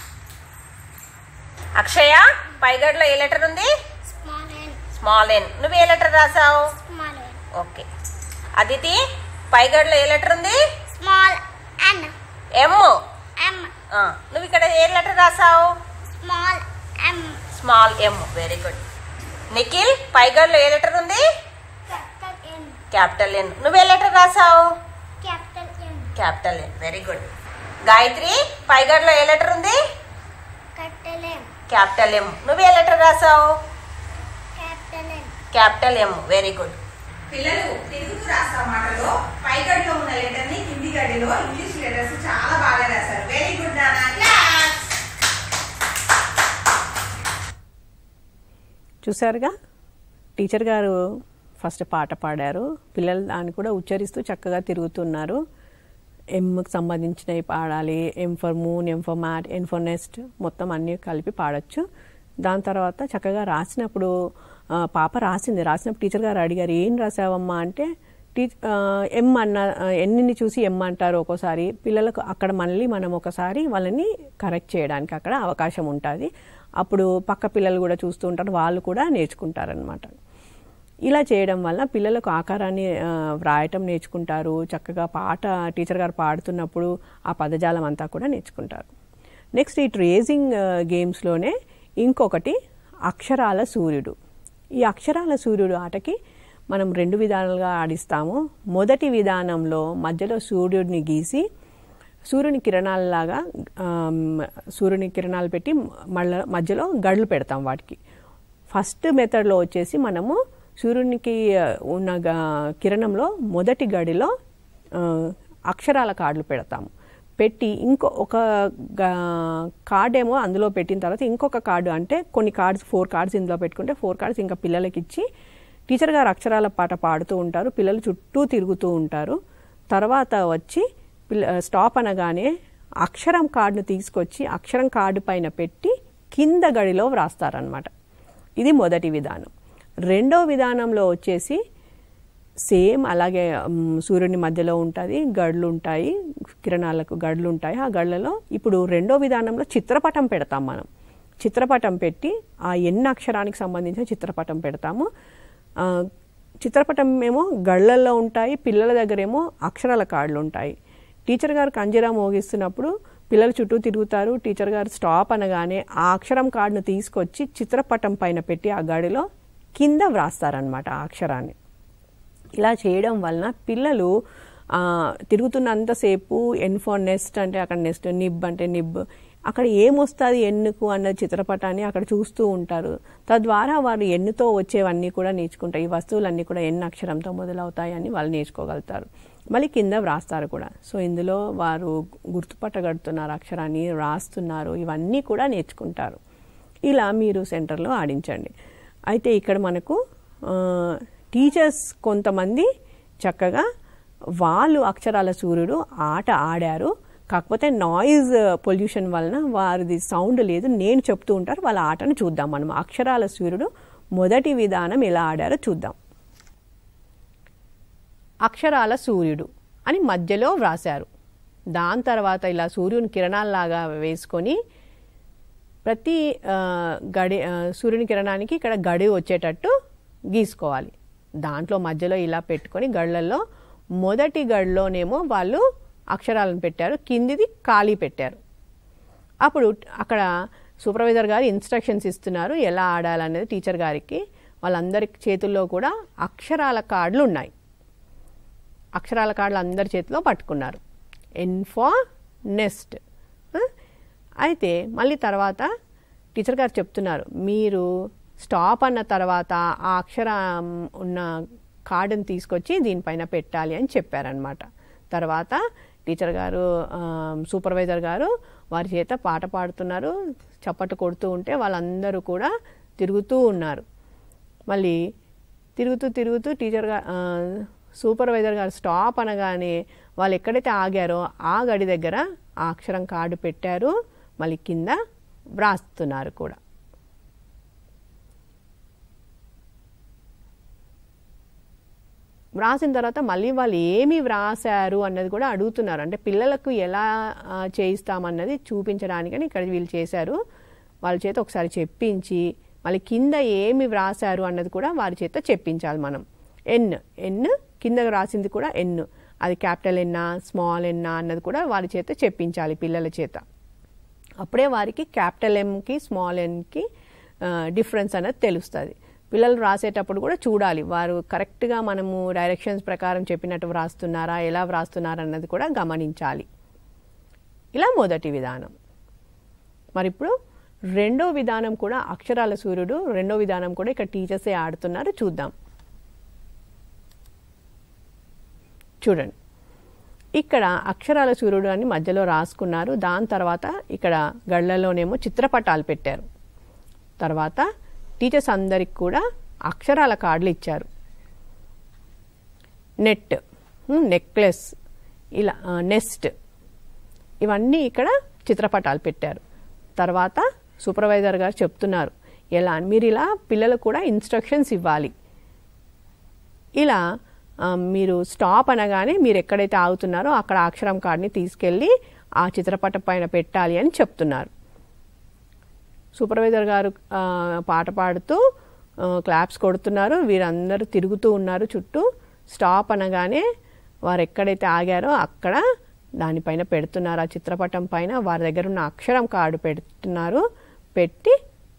Akshaya పైగడ్లో ఏ లెటర్ ఉంది స్మాల్ ఎన్ నువ్వు ఏ లెటర్ రాసావు ఓకే అదితి పైగడ్లో ఏ లెటర్ ఉంది Small and ఎమ్ M. నువ్వు ఇక్కడ ఏ లెటర్ రాసావు Small M. Small M very good Nikhil పైగడ్లో ఏ లెటర్ ఉంది Capital N. క్యాపిటల్ ఎన్ నువ్వు ఏ లెటర్ రాసావు Capital N. Capital N very good Gayatri పైగడ్లో ఏ లెటర్ ఉంది Capital M. క్యాపిటల్ ఎం నువ్వు ఏ లెటర్ రాసావు Capital N. Capital M very good పిల్లలు తిరుగుతూ రాస్తా మాటలో పై గడిలో ఉన్న లెటర్ ని కింది గడిలో ఇంగ్లీష్ లెటర్స్ చాలా బాగా రాశారు వెరీ గుడ్ నానా క్లాస్ చూసారుగా టీచర్ గారు ఫస్ట్ పాట పాడారు పిల్లలు దాన్ని కూడా ఉచ్చరిస్తూ చక్కగా తిరుగుతున్నారు ఎమ్కి సంబంధించినవి పాడాలి M for moon M for mat N for nest మొత్తం అన్నీ కలిపి పాడొచ్చు దాని తర్వాత చక్కగా రాసినప్పుడు ఆ, పాప రాసింది రాసినప్పుడు టీచర్ గారు అడిగారు ఏం రాసావమ్మా అంటే టీ ఆ, ఎం అన్న ఆ, ఎన్నిని చూసి ఎం అంటారు ఒక్కోసారి పిల్లలకు అక్కడ మళ్ళీ మనం ఒకసారి వాళ్ళని కరెక్ట్ చేయడానికి అక్కడ అవకాశం ఉంటుంది అప్పుడు పక్క పిల్లలు కూడా చూస్తూ ఉంటారు వాళ్ళు కూడా నేర్చుకుంటారనమాట ఇలా చేయడం వల్ల పిల్లలకు ఆకారాన్ని ఆ, వ్రాయటం నేర్చుకుంటారు చక్కగా పాట టీచర్ గారు పాడుతున్నప్పుడు ఆ పదజాలం అంతా కూడా నేర్చుకుంటారు నెక్స్ట్ ఈ ట్రేజింగ్ గేమ్స్లోనే ఇంకొకటి అక్షరాల సూర్యుడు ఈ అక్షరాల సూర్యుడు ఆటకి మనం రెండు విధాలుగా ఆడిస్తాము మొదటి విధానంలో మధ్యలో సూర్యుడిని గీసి సూర్యుని కిరణాలలాగా ఆమ్, సూర్యుని కిరణాలు పెట్టి మళ్ళీ మధ్యలో గడులు పెడతాం వాటికి ఫస్ట్ మెథడ్లో వచ్చేసి మనము సూర్యునికి ఆ, ఉన్న గ- కిరణంలో మొదటి గడిలో ఆ, అక్షరాల కార్డులు పెడతాము పెట్టి ఇంకో ఒక గా- కార్డ్ ఏమో అందులో పెట్టిన తర్వాత ఇంకొక కార్డు అంటే కొన్ని కార్డ్స్ ఫోర్ కార్డ్స్ ఇందులో పెట్టుకుంటే ఫోర్ కార్డ్స్ ఇంకా పిల్లలకి ఇచ్చి టీచర్ గారు అక్షరాల పాట పాడుతూ ఉంటారు పిల్లలు చుట్టూ తిరుగుతూ ఉంటారు తర్వాత వచ్చి పిల్ల స్టాప్ అనగానే అక్షరం కార్డును తీసుకొచ్చి అక్షరం కార్డు పైన పెట్టి కింద గడిలో వ్రాస్తారనమాట ఇది మొదటి విధానం రెండో విధానంలో వచ్చేసి సేమ్ అలాగే మ్, సూర్యుని మధ్యలో ఉంటుంది గడ్లు ఉంటాయి కిరణాలకు గడ్లు ఉంటాయి ఆ గడ్లలో ఇప్పుడు రెండో విధానంలో చిత్రపటం పెడతాం మనం చిత్రపటం పెట్టి ఆ ఎన్ని అక్షరానికి సంబంధించిన చిత్రపటం పెడతాము ఆ, చిత్రపటం ఏమో గళ్ళల్లో ఉంటాయి పిల్లల దగ్గర ఏమో అక్షరాల కార్డులు ఉంటాయి టీచర్ గారు కంజరా మోగిస్తున్నప్పుడు పిల్లలు చుట్టూ తిరుగుతారు టీచర్ గారు స్టాప్ అనగానే ఆ అక్షరం కార్డును తీసుకొచ్చి చిత్రపటం పైన పెట్టి ఆ గడిలో కింద వ్రాస్తారనమాట ఆ అక్షరాన్ని ఇలా చేయడం వలన పిల్లలు ఆ, తిరుగుతున్నంతసేపు ఎన్ ఫర్ నెస్ట్ అంటే అక్కడ నెస్ట్ నిబ్ అంటే నిబ్ అక్కడ ఏమొస్తుంది ఎన్నుకు అన్న చిత్రపటాన్ని అక్కడ చూస్తూ ఉంటారు తద్వారా వారు ఎన్నుతో వచ్చేవన్నీ కూడా నేర్చుకుంటారు ఈ వస్తువులన్నీ కూడా ఎన్ని అక్షరంతో మొదలవుతాయని వాళ్ళు నేర్చుకోగలుగుతారు మళ్ళీ కింద వ్రాస్తారు కూడా సో ఇందులో వారు గుర్తుపట్టగడుతున్నారు అక్షరాన్ని వ్రాస్తున్నారు ఇవన్నీ కూడా నేర్చుకుంటారు ఇలా మీరు సెంటర్లో ఆడించండి అయితే ఇక్కడ మనకు ఆ, టీచర్స్ కొంతమంది చక్కగా వాళ్ళు అక్షరాల సూర్యుడు ఆట ఆడారు కాకపోతే నాయిస్ పొల్యూషన్ వలన వారిది సౌండ్ లేదు నేను చెప్తూ ఉంటారు వాళ్ళ ఆటను చూద్దాం మనం అక్షరాల సూర్యుడు మొదటి విధానం ఎలా ఆడారో చూద్దాం అక్షరాల సూర్యుడు అని మధ్యలో వ్రాశారు దాని తర్వాత ఇలా సూర్యుని కిరణాల్లాగా వేసుకొని ప్రతి ఆ, గడి ఆ, సూర్యుని కిరణానికి ఇక్కడ గడి వచ్చేటట్టు గీసుకోవాలి దాంట్లో మధ్యలో ఇలా పెట్టుకొని గళ్ళల్లో మొదటి గడిలోనేమో వాళ్ళు అక్షరాలను పెట్టారు కిందిది ఖాళీ పెట్టారు అప్పుడు అక్కడ సూపర్వైజర్ గారు ఇన్స్ట్రక్షన్స్ ఇస్తున్నారు ఎలా ఆడాలనేది టీచర్ గారికి వాళ్ళందరి చేతుల్లో కూడా అక్షరాల కార్డులు ఉన్నాయి అక్షరాల కార్డులు అందరి చేతిలో పట్టుకున్నారు ఎన్ ఫర్ నెస్ట్ అయితే మళ్ళీ తర్వాత టీచర్ గారు చెప్తున్నారు మీరు స్టాప్ అన్న తర్వాత ఆ అక్షరం ఉన్న కార్డుని తీసుకొచ్చి దీనిపైన పెట్టాలి అని చెప్పారనమాట తర్వాత టీచర్ గారు ఆ, సూపర్వైజర్ గారు వారి చేత పాట పాడుతున్నారు చప్పట్లు కొడుతూ ఉంటే వాళ్ళందరూ కూడా తిరుగుతూ ఉన్నారు మళ్ళీ తిరుగుతూ తిరుగుతూ టీచర్ గా ఆ, సూపర్వైజర్ గారు స్టాప్ అనగానే వాళ్ళు ఎక్కడైతే ఆగారో ఆ గడి దగ్గర ఆ అక్షరం కార్డు పెట్టారు మళ్ళీ కింద వ్రాస్తున్నారు కూడా వ్రాసిన తర్వాత మళ్ళీ వాళ్ళు ఏమి వ్రాసారు అన్నది కూడా అడుగుతున్నారు అంటే పిల్లలకు ఎలా ఆ, చేయిస్తామన్నది చూపించడానికని ఇక్కడ వీళ్ళు చేశారు వాళ్ళ చేత ఒకసారి చెప్పించి మళ్ళీ కింద ఏమి వ్రాసారు అన్నది కూడా వారి చేత చెప్పించాలి మనం ఎన్ ఎన్ కింద రాసింది కూడా ఎన్ అది క్యాపిటల్ ఎన్నా స్మాల్ ఎన్నా అన్నది కూడా వారి చేత చెప్పించాలి పిల్లల చేత అప్పుడే వారికి క్యాపిటల్ ఎంకి స్మాల్ ఎన్కి డిఫరెన్స్ అనేది తెలుస్తుంది పిల్లలు రాసేటప్పుడు కూడా చూడాలి వారు కరెక్ట్గా మనము డైరెక్షన్స్ ప్రకారం చెప్పినట్టు వ్రాస్తున్నారా ఎలా వ్రాస్తున్నారా అన్నది కూడా గమనించాలి ఇలా మొదటి విధానం మరి ఇప్పుడు రెండో విధానం కూడా అక్షరాల సూర్యుడు రెండో విధానం కూడా ఇక్కడ టీచర్సే ఆడుతున్నారు చూద్దాం చూడండి ఇక్కడ అక్షరాల సూర్యుడు అని మధ్యలో రాసుకున్నారు దాని తర్వాత ఇక్కడ గళ్ళలోనేమో చిత్రపటాలు పెట్టారు తర్వాత టీచర్స్ అందరికి కూడా అక్షరాల కార్డులు ఇచ్చారు నెట్ నెక్లెస్ ఇలా నెస్ట్ ఇవన్నీ ఇక్కడ చిత్రపటాలు పెట్టారు తర్వాత సూపర్వైజర్ గారు చెప్తున్నారు ఎలా మీరు ఇలా పిల్లలకు కూడా ఇన్స్ట్రక్షన్స్ ఇవ్వాలి ఇలా ఆ, మీరు స్టాప్ అనగానే మీరు ఎక్కడైతే ఆగుతున్నారో అక్కడ అక్షరం కార్డ్ని తీసుకెళ్ళి ఆ చిత్రపటం పైన పెట్టాలి అని చెప్తున్నారు సూపర్వైజర్ గారు ఆ, పాట పాడుతూ ఆ, క్లాప్స్ కొడుతున్నారు వీరందరూ తిరుగుతూ ఉన్నారు చుట్టూ స్టాప్ అనగానే వారు ఎక్కడైతే ఆగారో అక్కడ దానిపైన పెడుతున్నారు ఆ చిత్రపటం పైన వారి దగ్గర ఉన్న అక్షరం కార్డు పెడుతున్నారు పెట్టి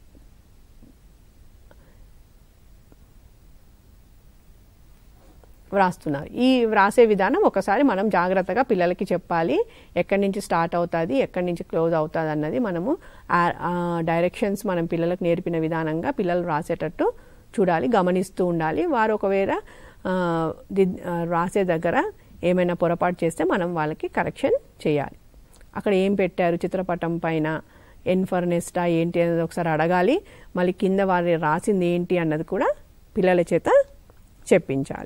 వ్రాస్తున్నారు ఈ వ్రాసే విధానం ఒకసారి మనం జాగ్రత్తగా పిల్లలకి చెప్పాలి ఎక్కడి నుంచి స్టార్ట్ అవుతుంది ఎక్కడి నుంచి క్లోజ్ అవుతుంది అన్నది మనము డైరెక్షన్స్ మనం పిల్లలకు నేర్పిన విధానంగా పిల్లలు రాసేటట్టు చూడాలి గమనిస్తూ ఉండాలి వారు ఒకవేళ ఆ, దిద్- ఆ, రాసే దగ్గర ఏమైనా పొరపాటు చేస్తే మనం వాళ్ళకి కరెక్షన్ చేయాలి అక్కడ ఏం పెట్టారు చిత్రపటం పైన ఎన్ ఫర్ నెస్టా ఏంటి అనేది ఒకసారి అడగాలి మళ్ళీ కింద వారి రాసింది ఏంటి అన్నది కూడా పిల్లల చేత చెప్పించాలి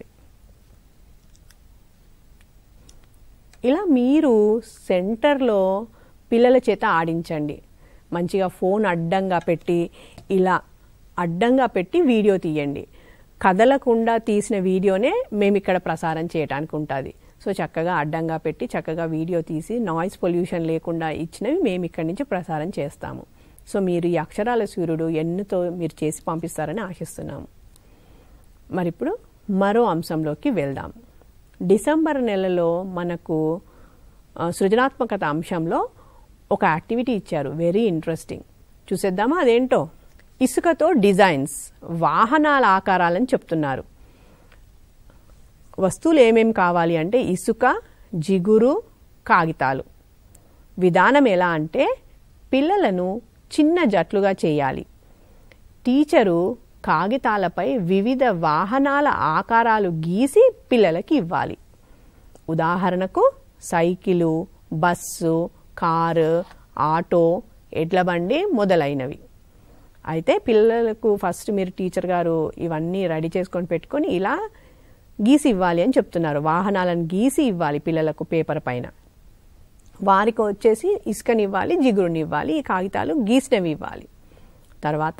ఇలా మీరు సెంటర్లో పిల్లల చేత ఆడించండి మంచిగా ఫోన్ అడ్డంగా పెట్టి ఇలా అడ్డంగా పెట్టి వీడియో తీయండి కదలకుండా తీసిన వీడియోనే మేము ఇక్కడ ప్రసారం చేయడానికి ఉంటుంది సో చక్కగా అడ్డంగా పెట్టి చక్కగా వీడియో తీసి నాయిస్ పొల్యూషన్ లేకుండా ఇచ్చినవి మేము ఇక్కడి నుంచి ప్రసారం చేస్తాము సో మీరు ఈ అక్షరాల సూర్యుడు ఎన్నుతో మీరు చేసి పంపిస్తారని ఆశిస్తున్నాము మరి ఇప్పుడు మరో అంశంలోకి వెళ్దాం డిసెంబర్ నెలలో మనకు ఆ, సృజనాత్మకత అంశంలో ఒక యాక్టివిటీ ఇచ్చారు వెరీ ఇంట్రెస్టింగ్ చూసేద్దామా అదేంటో ఇసుకతో డిజైన్స్ వాహనాల ఆకారాలని చెప్తున్నారు వస్తువులు ఏమేమి కావాలి అంటే ఇసుక జిగురు కాగితాలు విధానం ఎలా అంటే పిల్లలను చిన్న జట్లుగా చేయాలి టీచరు కాగితాలపై వివిధ వాహనాల ఆకారాలు గీసి పిల్లలకి ఇవ్వాలి ఉదాహరణకు సైకిలు బస్సు కారు ఆటో ఎడ్ల బండి మొదలైనవి అయితే పిల్లలకు ఫస్ట్ మీరు టీచర్ గారు ఇవన్నీ రెడీ చేసుకొని పెట్టుకొని ఇలా గీసి ఇవ్వాలి అని చెప్తున్నారు వాహనాలను గీసి ఇవ్వాలి పిల్లలకు పేపర్ పైన వారికి వచ్చేసి ఇసుకనివ్వాలి జిగురునివ్వాలి ఈ కాగితాలు గీసినవి ఇవ్వాలి తర్వాత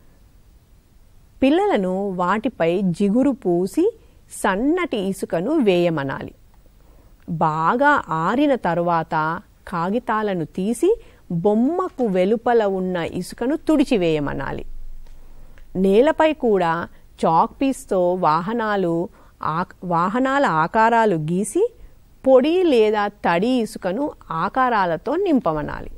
పిల్లలను వాటిపై జిగురు పూసి సన్నటి ఇసుకను వేయమనాలి బాగా ఆరిన తరువాత కాగితాలను తీసి బొమ్మకు వెలుపల ఉన్న ఇసుకను తుడిచివేయమనాలి నేలపై కూడా చాక్ పీస్తో వాహనాలు ఆక్- వాహనాల ఆకారాలు గీసి పొడి లేదా తడి ఇసుకను ఆకారాలతో నింపమనాలి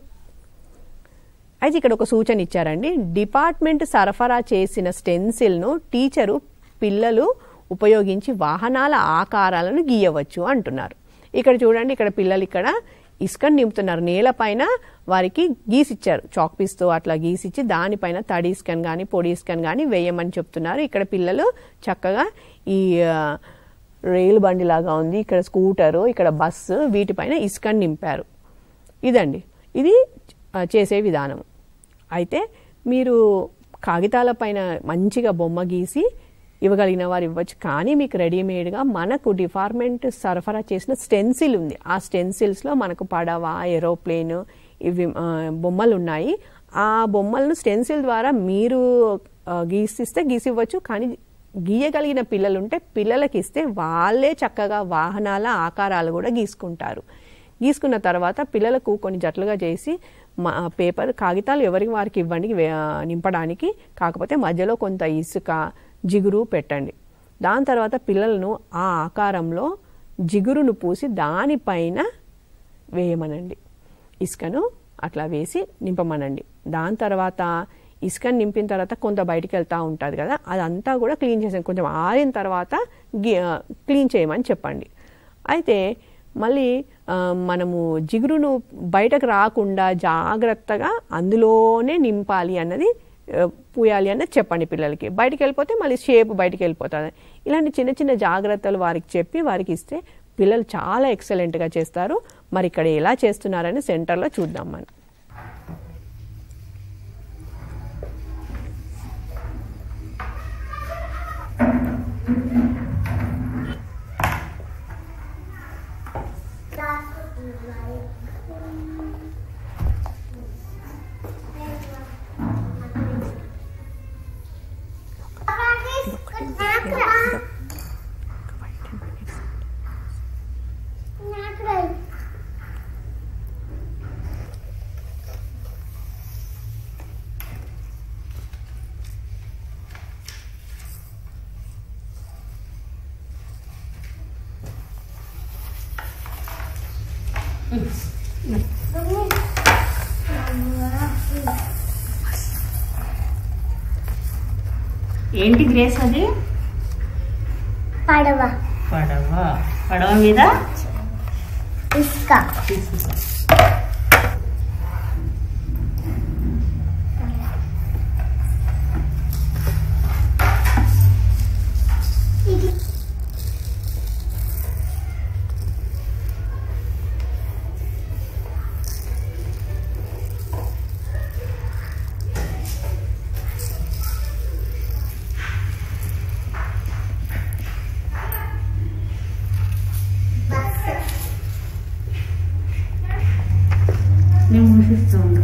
అయితే ఇక్కడ ఒక సూచన ఇచ్చారండి డిపార్ట్మెంట్ సరఫరా చేసిన స్టెన్సిల్ను టీచరు పిల్లలు ఉపయోగించి వాహనాల ఆకారాలను గీయవచ్చు అంటున్నారు ఇక్కడ చూడండి ఇక్కడ పిల్లలు ఇక్కడ ఇసుకను నింపుతున్నారు నేలపైన వారికి గీసిచ్చారు చాక్ పీస్తో అట్లా గీసిచ్చి దానిపైన తడి ఇసుకను కానీ పొడి ఇసుకను కానీ వేయమని చెప్తున్నారు ఇక్కడ పిల్లలు చక్కగా ఈ ఆ, రైలు బండి లాగా ఉంది ఇక్కడ స్కూటరు ఇక్కడ బస్సు వీటిపైన ఇసుకను నింపారు ఇదండి ఇది ఆ, చేసే విధానం అయితే మీరు కాగితాల పైన మంచిగా బొమ్మ గీసి ఇవ్వగలిగిన వారు ఇవ్వచ్చు కానీ మీకు రెడీమేడ్గా మనకు డిపార్ట్మెంట్ సరఫరా చేసిన స్టెన్సిల్ ఉంది ఆ స్టెన్సిల్స్లో మనకు పడవ ఏరోప్లేన్ ఇవి ఆ, బొమ్మలు ఉన్నాయి ఆ బొమ్మలను స్టెన్సిల్ ద్వారా మీరు ఆ, గీసిస్తే గీసివ్వచ్చు కానీ గీయగలిగిన పిల్లలు ఉంటే పిల్లలకి ఇస్తే వాళ్ళే చక్కగా వాహనాల ఆకారాలు కూడా గీసుకుంటారు గీసుకున్న తర్వాత పిల్లలకు కొన్ని జట్లుగా చేసి మా పేపర్ కాగితాలు ఎవరికి వారికి ఇవ్వండి వే- నింపడానికి కాకపోతే మధ్యలో కొంత ఇసుక జిగురు పెట్టండి దాని తర్వాత పిల్లలను ఆ ఆకారంలో జిగురును పూసి దానిపైన వేయమనండి ఇసుకను అట్లా వేసి నింపమనండి దాని తర్వాత ఇసుకను నింపిన తర్వాత కొంత బయటికి వెళ్తూ ఉంటుంది కదా అదంతా కూడా క్లీన్ చేసాను కొంచెం ఆరిన తర్వాత గి- ఆ, క్లీన్ చేయమని చెప్పండి అయితే మళ్ళీ ఆ, మనము జిగురును బయటకు రాకుండా జాగ్రత్తగా అందులోనే నింపాలి అన్నది ఆ, పూయాలి అన్నది చెప్పండి పిల్లలకి బయటికి వెళ్ళిపోతే మళ్ళీ షేప్ బయటికి వెళ్ళిపోతుంది ఇలాంటి చిన్న చిన్న జాగ్రత్తలు వారికి చెప్పి వారికి ఇస్తే పిల్లలు చాలా ఎక్సలెంట్గా చేస్తారు మరి ఇక్కడ ఎలా చేస్తున్నారని సెంటర్లో చూద్దాం మనం ఏంటి గ్రేస్ అది పడవ పడవ పడవ మీద ఇసుక నేను మూసిస్తూ ఉండు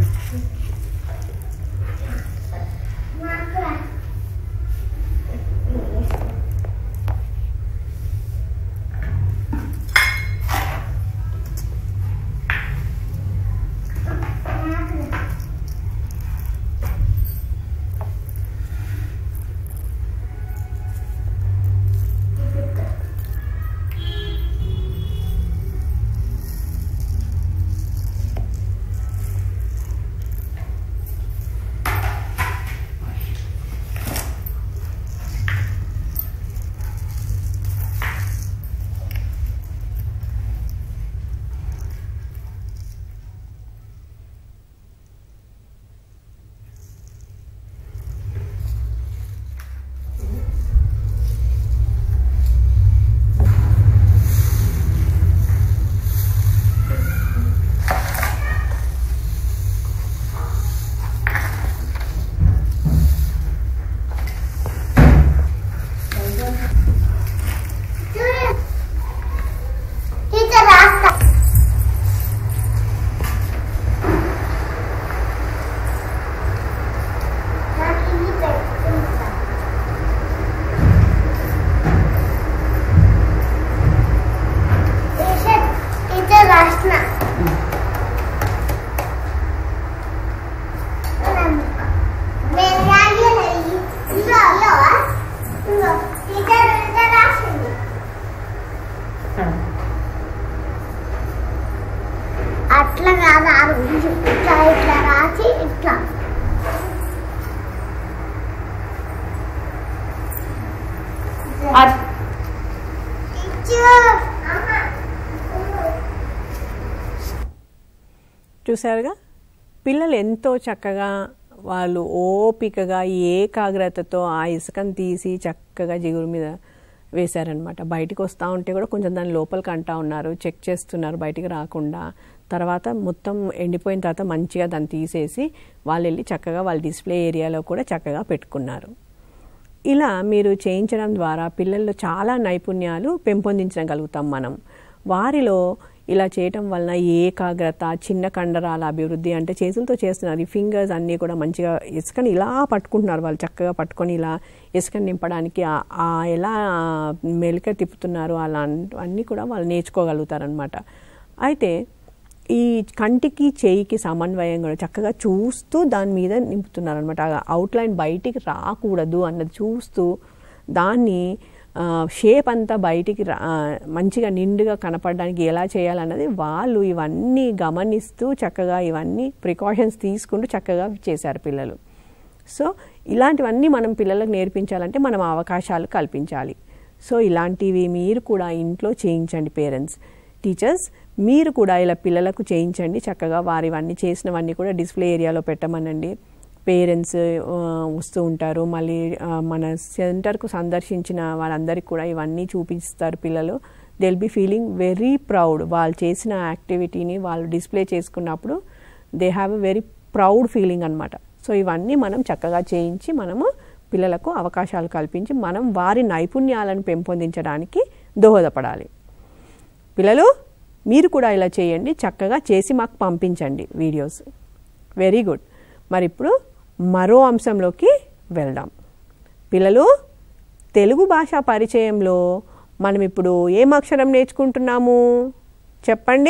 చూసారుగా పిల్లలు ఎంతో చక్కగా వాళ్ళు ఓపికగా ఏకాగ్రతతో ఆ ఇసుకను తీసి చక్కగా జిగురు మీద వేశారనమాట బయటికి వస్తూ ఉంటే కూడా కొంచెం దాని లోపలికి అంటా ఉన్నారు చెక్ చేస్తున్నారు బయటికి రాకుండా తర్వాత మొత్తం ఎండిపోయిన తర్వాత మంచిగా దాన్ని తీసేసి వాళ్ళు వెళ్ళి చక్కగా వాళ్ళ డిస్ప్లే ఏరియాలో కూడా చక్కగా పెట్టుకున్నారు ఇలా మీరు చేయించడం ద్వారా పిల్లల్లో చాలా నైపుణ్యాలు పెంపొందించగలుగుతాం మనం వారిలో ఇలా చేయటం వలన ఏకాగ్రత చిన్న కండరాల అభివృద్ధి అంటే చేతులతో చేస్తున్నారు ఈ ఫింగర్స్ అన్నీ కూడా మంచిగా ఇసుకని ఇలా పట్టుకుంటున్నారు వాళ్ళు చక్కగా పట్టుకొని ఇలా ఇసుకని నింపడానికి ఆ- ఆ ఎలా మెలిక తిప్పుతున్నారు అలా అన్నీ కూడా వాళ్ళు నేర్చుకోగలుగుతారనమాట అయితే ఈ కంటికి చేయికి సమన్వయం కూడా చక్కగా చూస్తూ దాని మీద నింపుతున్నారు అనమాట అవుట్లైన్ బయటికి రాకూడదు అన్నది చూస్తూ దాన్ని షేప్ అంతా బయటికి రా ఆ, మంచిగా నిండుగా కనపడడానికి ఎలా చేయాలన్నది వాళ్ళు ఇవన్నీ గమనిస్తూ చక్కగా ఇవన్నీ ప్రికాషన్స్ తీసుకుంటూ చక్కగా చేశారు పిల్లలు సో ఇలాంటివన్నీ మనం పిల్లలకు నేర్పించాలంటే మనం అవకాశాలు కల్పించాలి సో ఇలాంటివి మీరు కూడా ఇంట్లో చేయించండి పేరెంట్స్ టీచర్స్ మీరు కూడా ఇలా పిల్లలకు చేయించండి చక్కగా వారివన్నీ చేసినవన్నీ కూడా డిస్ప్లే ఏరియాలో పెట్టమనండి పేరెంట్స్ వస్తూ ఉంటారు మళ్ళీ ఆ, మన సెంటర్కు సందర్శించిన వాళ్ళందరికీ కూడా ఇవన్నీ చూపిస్తారు పిల్లలు they'll be feeling very proud వాళ్ళు చేసిన యాక్టివిటీని వాళ్ళు డిస్ప్లే చేసుకున్నప్పుడు they have a very proud feeling అనమాట సో ఇవన్నీ మనం చక్కగా చేయించి మనము పిల్లలకు అవకాశాలు కల్పించి మనం వారి నైపుణ్యాలను పెంపొందించడానికి దోహదపడాలి పిల్లలు మీరు కూడా ఇలా చేయండి చక్కగా చేసి మాకు పంపించండి వీడియోస్ వెరీ గుడ్ మరి ఇప్పుడు మరో అంశంలోకి వెళ్దాం పిల్లలు తెలుగు భాష పరిచయంలో మనం ఇప్పుడు ఏం అక్షరం నేర్చుకుంటున్నాము చెప్పండి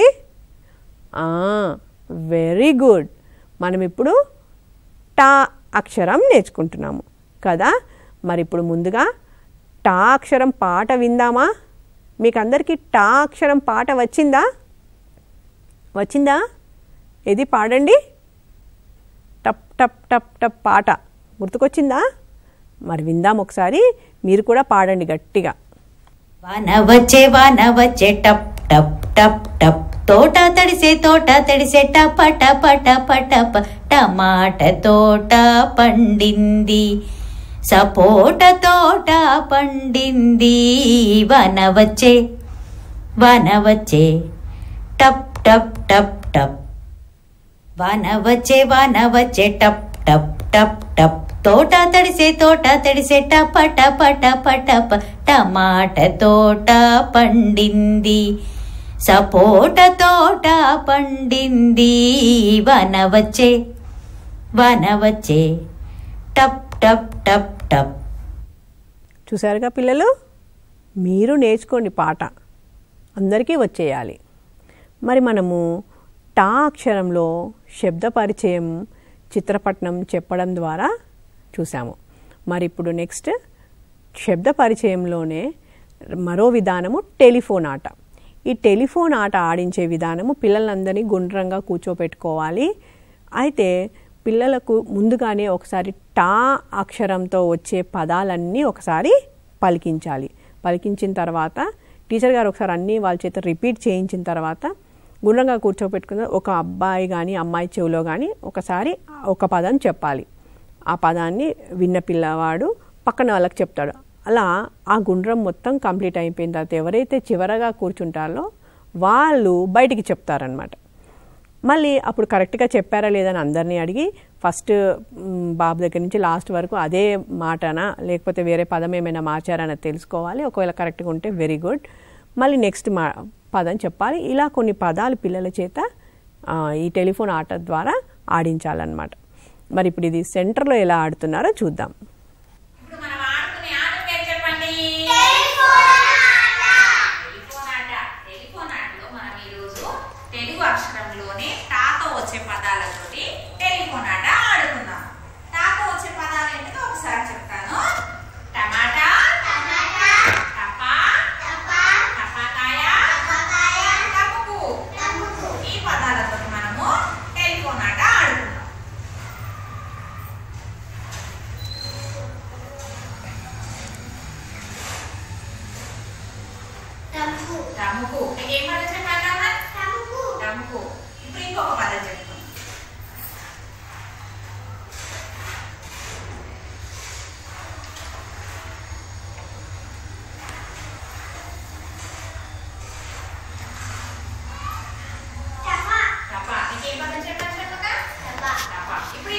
వెరీ గుడ్ మనం ఇప్పుడు టా అక్షరం నేర్చుకుంటున్నాము కదా మరి ఇప్పుడు ముందుగా టా అక్షరం పాట విందామా మీకు అందరికీ టా అక్షరం పాట వచ్చిందా వచ్చిందా ఏది పాడండి టప్ టప్ టప్ టప్ పాట గుర్తుకొచ్చిందా మరి విందాం ఒకసారి మీరు కూడా పాడండి గట్టిగా వాన వచ్చే వాన వచ్చే టప్ టప్ టప్ టప్ తోట తడిసే తోట తడిసే టప టప టప టప టమాట తోట పండింది సపోట తోట పండింది వాన వచ్చే వాన వచ్చే టప్ టప్ టప్ టప్ వాన వచ్చే వాన వచ్చే టప్ టప్ టప్ టప్ తోట తడిసే తోట తడిసే టప టప టప టప టమాట తోట పండింది సపోట తోట పండింది వాన వచ్చే వాన వచ్చే టప్ టప్ టప్ టప్ చూసారుగా పిల్లలు మీరు నేర్చుకోండి పాట అందరికీ వచ్చేయాలి మరి మనము టా అక్షరంలో శబ్ద పరిచయం చిత్రపట్నం చెప్పడం ద్వారా చూసాము మరి ఇప్పుడు నెక్స్ట్ శబ్ద పరిచయంలోనే మరో విధానము టెలిఫోన్ ఆట ఈ టెలిఫోన్ ఆట ఆడించే విధానము పిల్లలందరినీ గుండ్రంగా కూర్చోపెట్టుకోవాలి అయితే పిల్లలకు ముందుగానే ఒకసారి టా అక్షరంతో వచ్చే పదాలన్నీ ఒకసారి పలికించాలి పలికించిన తర్వాత టీచర్ గారు ఒకసారి అన్నీ వాళ్ళ చేత రిపీట్ చేయించిన తర్వాత గుండ్రంగా కూర్చోపెట్టుకున్న ఒక అబ్బాయి కానీ అమ్మాయి చెవిలో కానీ ఒకసారి ఒక పదం చెప్పాలి ఆ పదాన్ని విన్న పిల్లవాడు పక్కన వాళ్ళకి చెప్తాడు అలా ఆ గుండ్రం మొత్తం కంప్లీట్ అయిపోయిన తర్వాత ఎవరైతే చివరగా కూర్చుంటారో వాళ్ళు బయటికి చెప్తారనమాట మళ్ళీ అప్పుడు కరెక్ట్గా చెప్పారా లేదని అందరినీ అడిగి ఫస్ట్ మ్, బాబు దగ్గర నుంచి లాస్ట్ వరకు అదే మాటనా లేకపోతే వేరే పదం ఏమైనా మార్చారని తెలుసుకోవాలి ఒకవేళ కరెక్ట్గా ఉంటే వెరీ గుడ్ మళ్ళీ నెక్స్ట్ మా పదం చెప్పాలి ఇలా కొన్ని పదాలు పిల్లల చేత ఆ, ఈ టెలిఫోన్ ఆట ద్వారా ఆడించాలన్నమాట మరి ఇప్పుడు ఇది సెంటర్లో ఎలా ఆడుతున్నారో చూద్దాం ఇప్పుడు మనం ఆడుకునే ఆట పేరు చెప్పండి టెలిఫోన్ ఆట టెలిఫోన్ ఆటలో మనం ఈరోజు తెలుగు అక్షరంలోనే టాతో వచ్చే పదాలతోటి టెలిఫోన్ ఆట ఆడుకుందాం టాతో వచ్చే పదాలు ఏంటిదో ఒకసారి చెప్తాను టమాటా టపా టపాకాయ టముకు ఈ పదాలతో మనము టెలిఫోన్ ఆట ఆడుకుందాం టముకు మీకు ఏం పదం చెప్పాలి రామన్? టముకు ఇప్పుడు ఇంకొక పదం చెప్తాం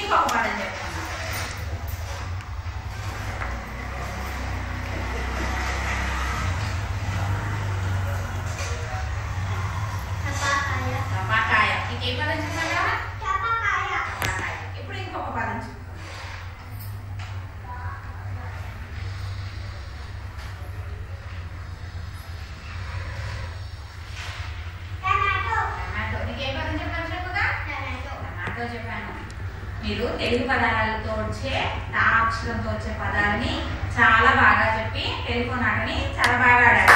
ఇంకొక పదం చెప్పుకుందాం టపాకాయ ఇంకే పదం చెప్పాలా టపాకాయ ఇప్పుడు ఇంకొక పదం చెప్పుకుందాం టమాటో నీకు ఏ పదం చెప్పాను చెప్పుగా టమాటో చెప్పాను మీరు తెలుగు పదాలతో వచ్చే తా అక్షరంతో వచ్చే పదాలని చాలా బాగా చెప్పి టెలిఫోన్ ఆటని చాలా బాగా ఆడారు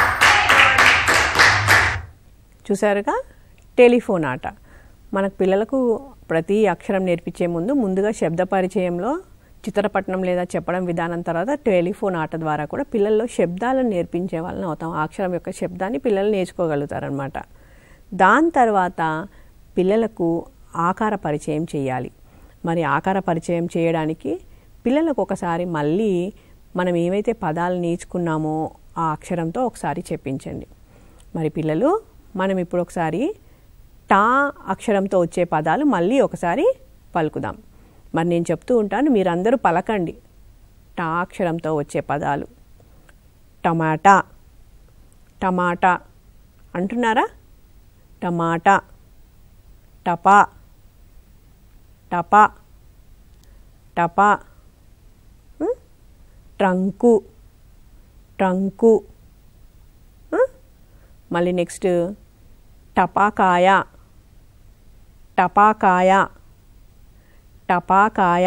చూసారుగా టెలిఫోన్ ఆట మనకు పిల్లలకు ప్రతి అక్షరం నేర్పించే ముందు ముందుగా శబ్ద పరిచయంలో చిత్రపట్నం లేదా చెప్పడం విధానం తర్వాత టెలిఫోన్ ఆట ద్వారా కూడా పిల్లల్లో శబ్దాలను నేర్పించే వాళ్ళని అవుతాం ఆ అక్షరం యొక్క శబ్దాన్ని పిల్లలు నేర్చుకోగలుగుతారనమాట దాని తర్వాత పిల్లలకు ఆకార పరిచయం చేయాలి మరి ఆకార పరిచయం చేయడానికి పిల్లలకు ఒకసారి మళ్ళీ మనం ఏవైతే పదాలు నేర్చుకున్నామో ఆ అక్షరంతో ఒకసారి చెప్పించండి మరి పిల్లలు మనం ఇప్పుడు ఒకసారి టా అక్షరంతో వచ్చే పదాలు మళ్ళీ ఒకసారి పలుకుదాం మరి నేను చెప్తూ ఉంటాను మీరందరూ పలకండి టా అక్షరంతో వచ్చే పదాలు టమాటా టమాటా అంటున్నారా టమాటా టపా టపా టపా ఉం? ట్రంకు ట్రంకు ఉం? మళ్ళీ నెక్స్ట్ టపాకాయ టపాకాయ టపాకాయ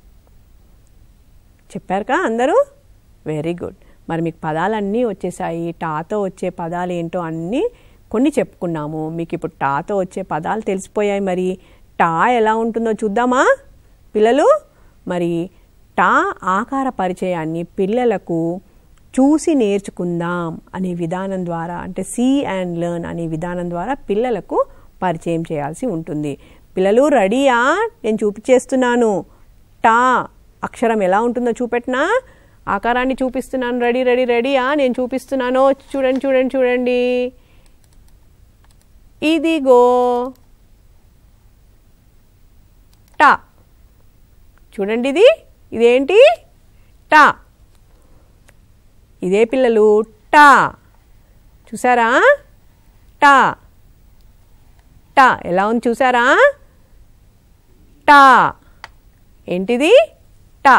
చెప్పారుగా అందరూ వెరీ గుడ్ మరి మీకు పదాలన్నీ వచ్చేసాయి టాతో వచ్చే పదాలు ఏంటో అన్నీ కొన్ని చెప్పుకున్నాము మీకు ఇప్పుడు టాతో వచ్చే పదాలు తెలిసిపోయాయి మరి టా ఎలా ఉంటుందో చూద్దామా పిల్లలు మరి టా ఆకార పరిచయాన్ని పిల్లలకు చూసి నేర్చుకుందాం అనే విధానం ద్వారా అంటే సీ అండ్ లెర్న్ అనే విధానం ద్వారా పిల్లలకు పరిచయం చేయాల్సి ఉంటుంది పిల్లలు రెడీయా నేను చూపించేస్తున్నాను టా అక్షరం ఎలా ఉంటుందో చూపెట్టినా ఆకారాన్ని చూపిస్తున్నాను రెడీ రెడీ రెడీయా నేను చూపిస్తున్నాను చూడండి చూడండి చూడండి ఇదిగో టా చూడండి ఇది ఇదేంటి టా ఇదే పిల్లలు టా చూసారా టా టా ఎలా ఉంది చూసారా టా ఏంటిది టా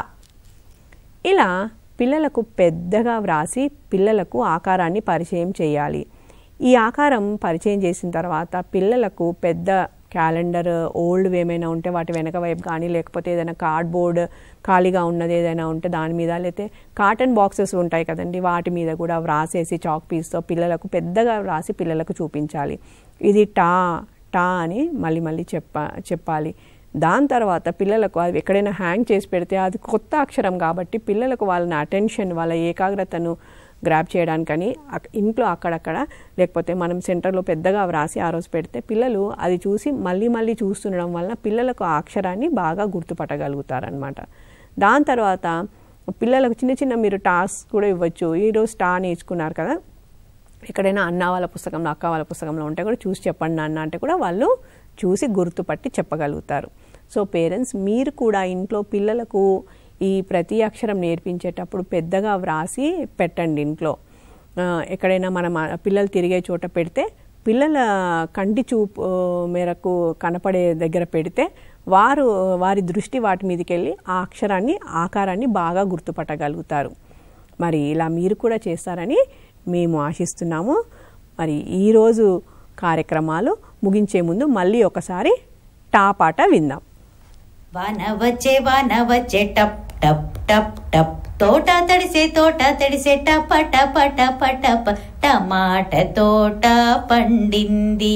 ఇలా పిల్లలకు పెద్దగా వ్రాసి పిల్లలకు ఆకారాన్ని పరిచయం చేయాలి ఈ ఆకారం పరిచయం చేసిన తర్వాత పిల్లలకు పెద్ద క్యాలెండర్ ఓల్డ్ ఏమైనా ఉంటే వాటి వెనక వైపు కానీ లేకపోతే ఏదైనా కార్డ్బోర్డ్ ఖాళీగా ఉన్నది ఏదైనా ఉంటే దాని మీద లేకపోతే కాటన్ బాక్సెస్ ఉంటాయి కదండి వాటి మీద కూడా వ్రాసేసి చాక్ పీస్తో పిల్లలకు పెద్దగా వ్రాసి పిల్లలకు చూపించాలి ఇది టా టా అని మళ్ళీ మళ్ళీ చెప్ప చెప్పాలి దాని తర్వాత పిల్లలకు అది ఎక్కడైనా హ్యాంగ్ చేసి పెడితే అది కొత్త అక్షరం కాబట్టి పిల్లలకు వాళ్ళని అటెన్షన్ వాళ్ళ ఏకాగ్రతను గ్రాప్ చేయడానికని అక్- ఇంట్లో అక్కడక్కడ లేకపోతే మనం సెంటర్లో పెద్దగా వ్రాసి ఆ రోజు పెడితే పిల్లలు అది చూసి మళ్ళీ మళ్ళీ చూస్తుండడం వలన పిల్లలకు ఆ అక్షరాన్ని బాగా గుర్తుపట్టగలుగుతారనమాట దాని తర్వాత పిల్లలకు చిన్న చిన్న మీరు టాస్క్ కూడా ఇవ్వచ్చు ఈరోజు టా నేర్చుకున్నారు కదా ఎక్కడైనా అన్న వాళ్ళ పుస్తకంలో అక్క వాళ్ళ పుస్తకంలో ఉంటే కూడా చూసి చెప్పండి నాన్న అంటే కూడా వాళ్ళు చూసి గుర్తుపట్టి చెప్పగలుగుతారు సో పేరెంట్స్ మీరు కూడా ఇంట్లో పిల్లలకు ఈ ప్రతి అక్షరం నేర్పించేటప్పుడు పెద్దగా వ్రాసి పెట్టండి ఇంట్లో ఆ, ఎక్కడైనా మనం ఆ పిల్లలు తిరిగే చోట పెడితే పిల్లల కంటి చూపు ఆ, మేరకు కనపడే దగ్గర పెడితే వారు వారి దృష్టి వాటి మీదకి వెళ్ళి ఆ అక్షరాన్ని ఆకారాన్ని బాగా గుర్తుపట్టగలుగుతారు మరి ఇలా మీరు కూడా చేస్తారని మేము ఆశిస్తున్నాము మరి ఈరోజు కార్యక్రమాలు ముగించే ముందు మళ్ళీ ఒకసారి టాపాట విందాం వాన వచ్చే వాన వచ్చే టప్ టప్ టప్ టప్ తోట తడిసే తోట తడిసే టప టప టప టప టమాట తోట పండింది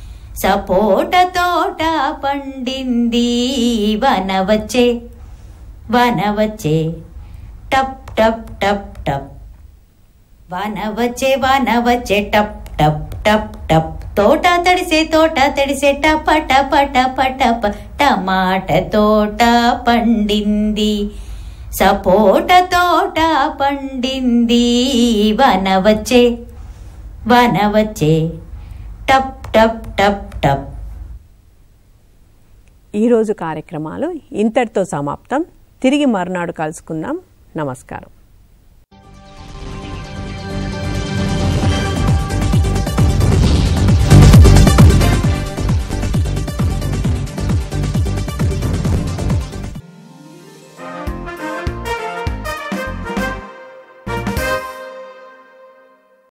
సపోట తోట పండింది వాన వచ్చే వాన వచ్చే టప్ టప్ టప్ టప్ వాన వచ్చే వాన వచ్చే టప్ టప్ టప్ టప్ తోట తడిసే తోట తడిసే టప టప టప టప టమాట తోట పండింది సపోట తోట పండింది వాన వచ్చే వాన వచ్చే టప్ టప్ టప్ టప్ ఈరోజు కార్యక్రమాలు ఇంతటితో సమాప్తం తిరిగి మరునాడు కలుసుకుందాం నమస్కారం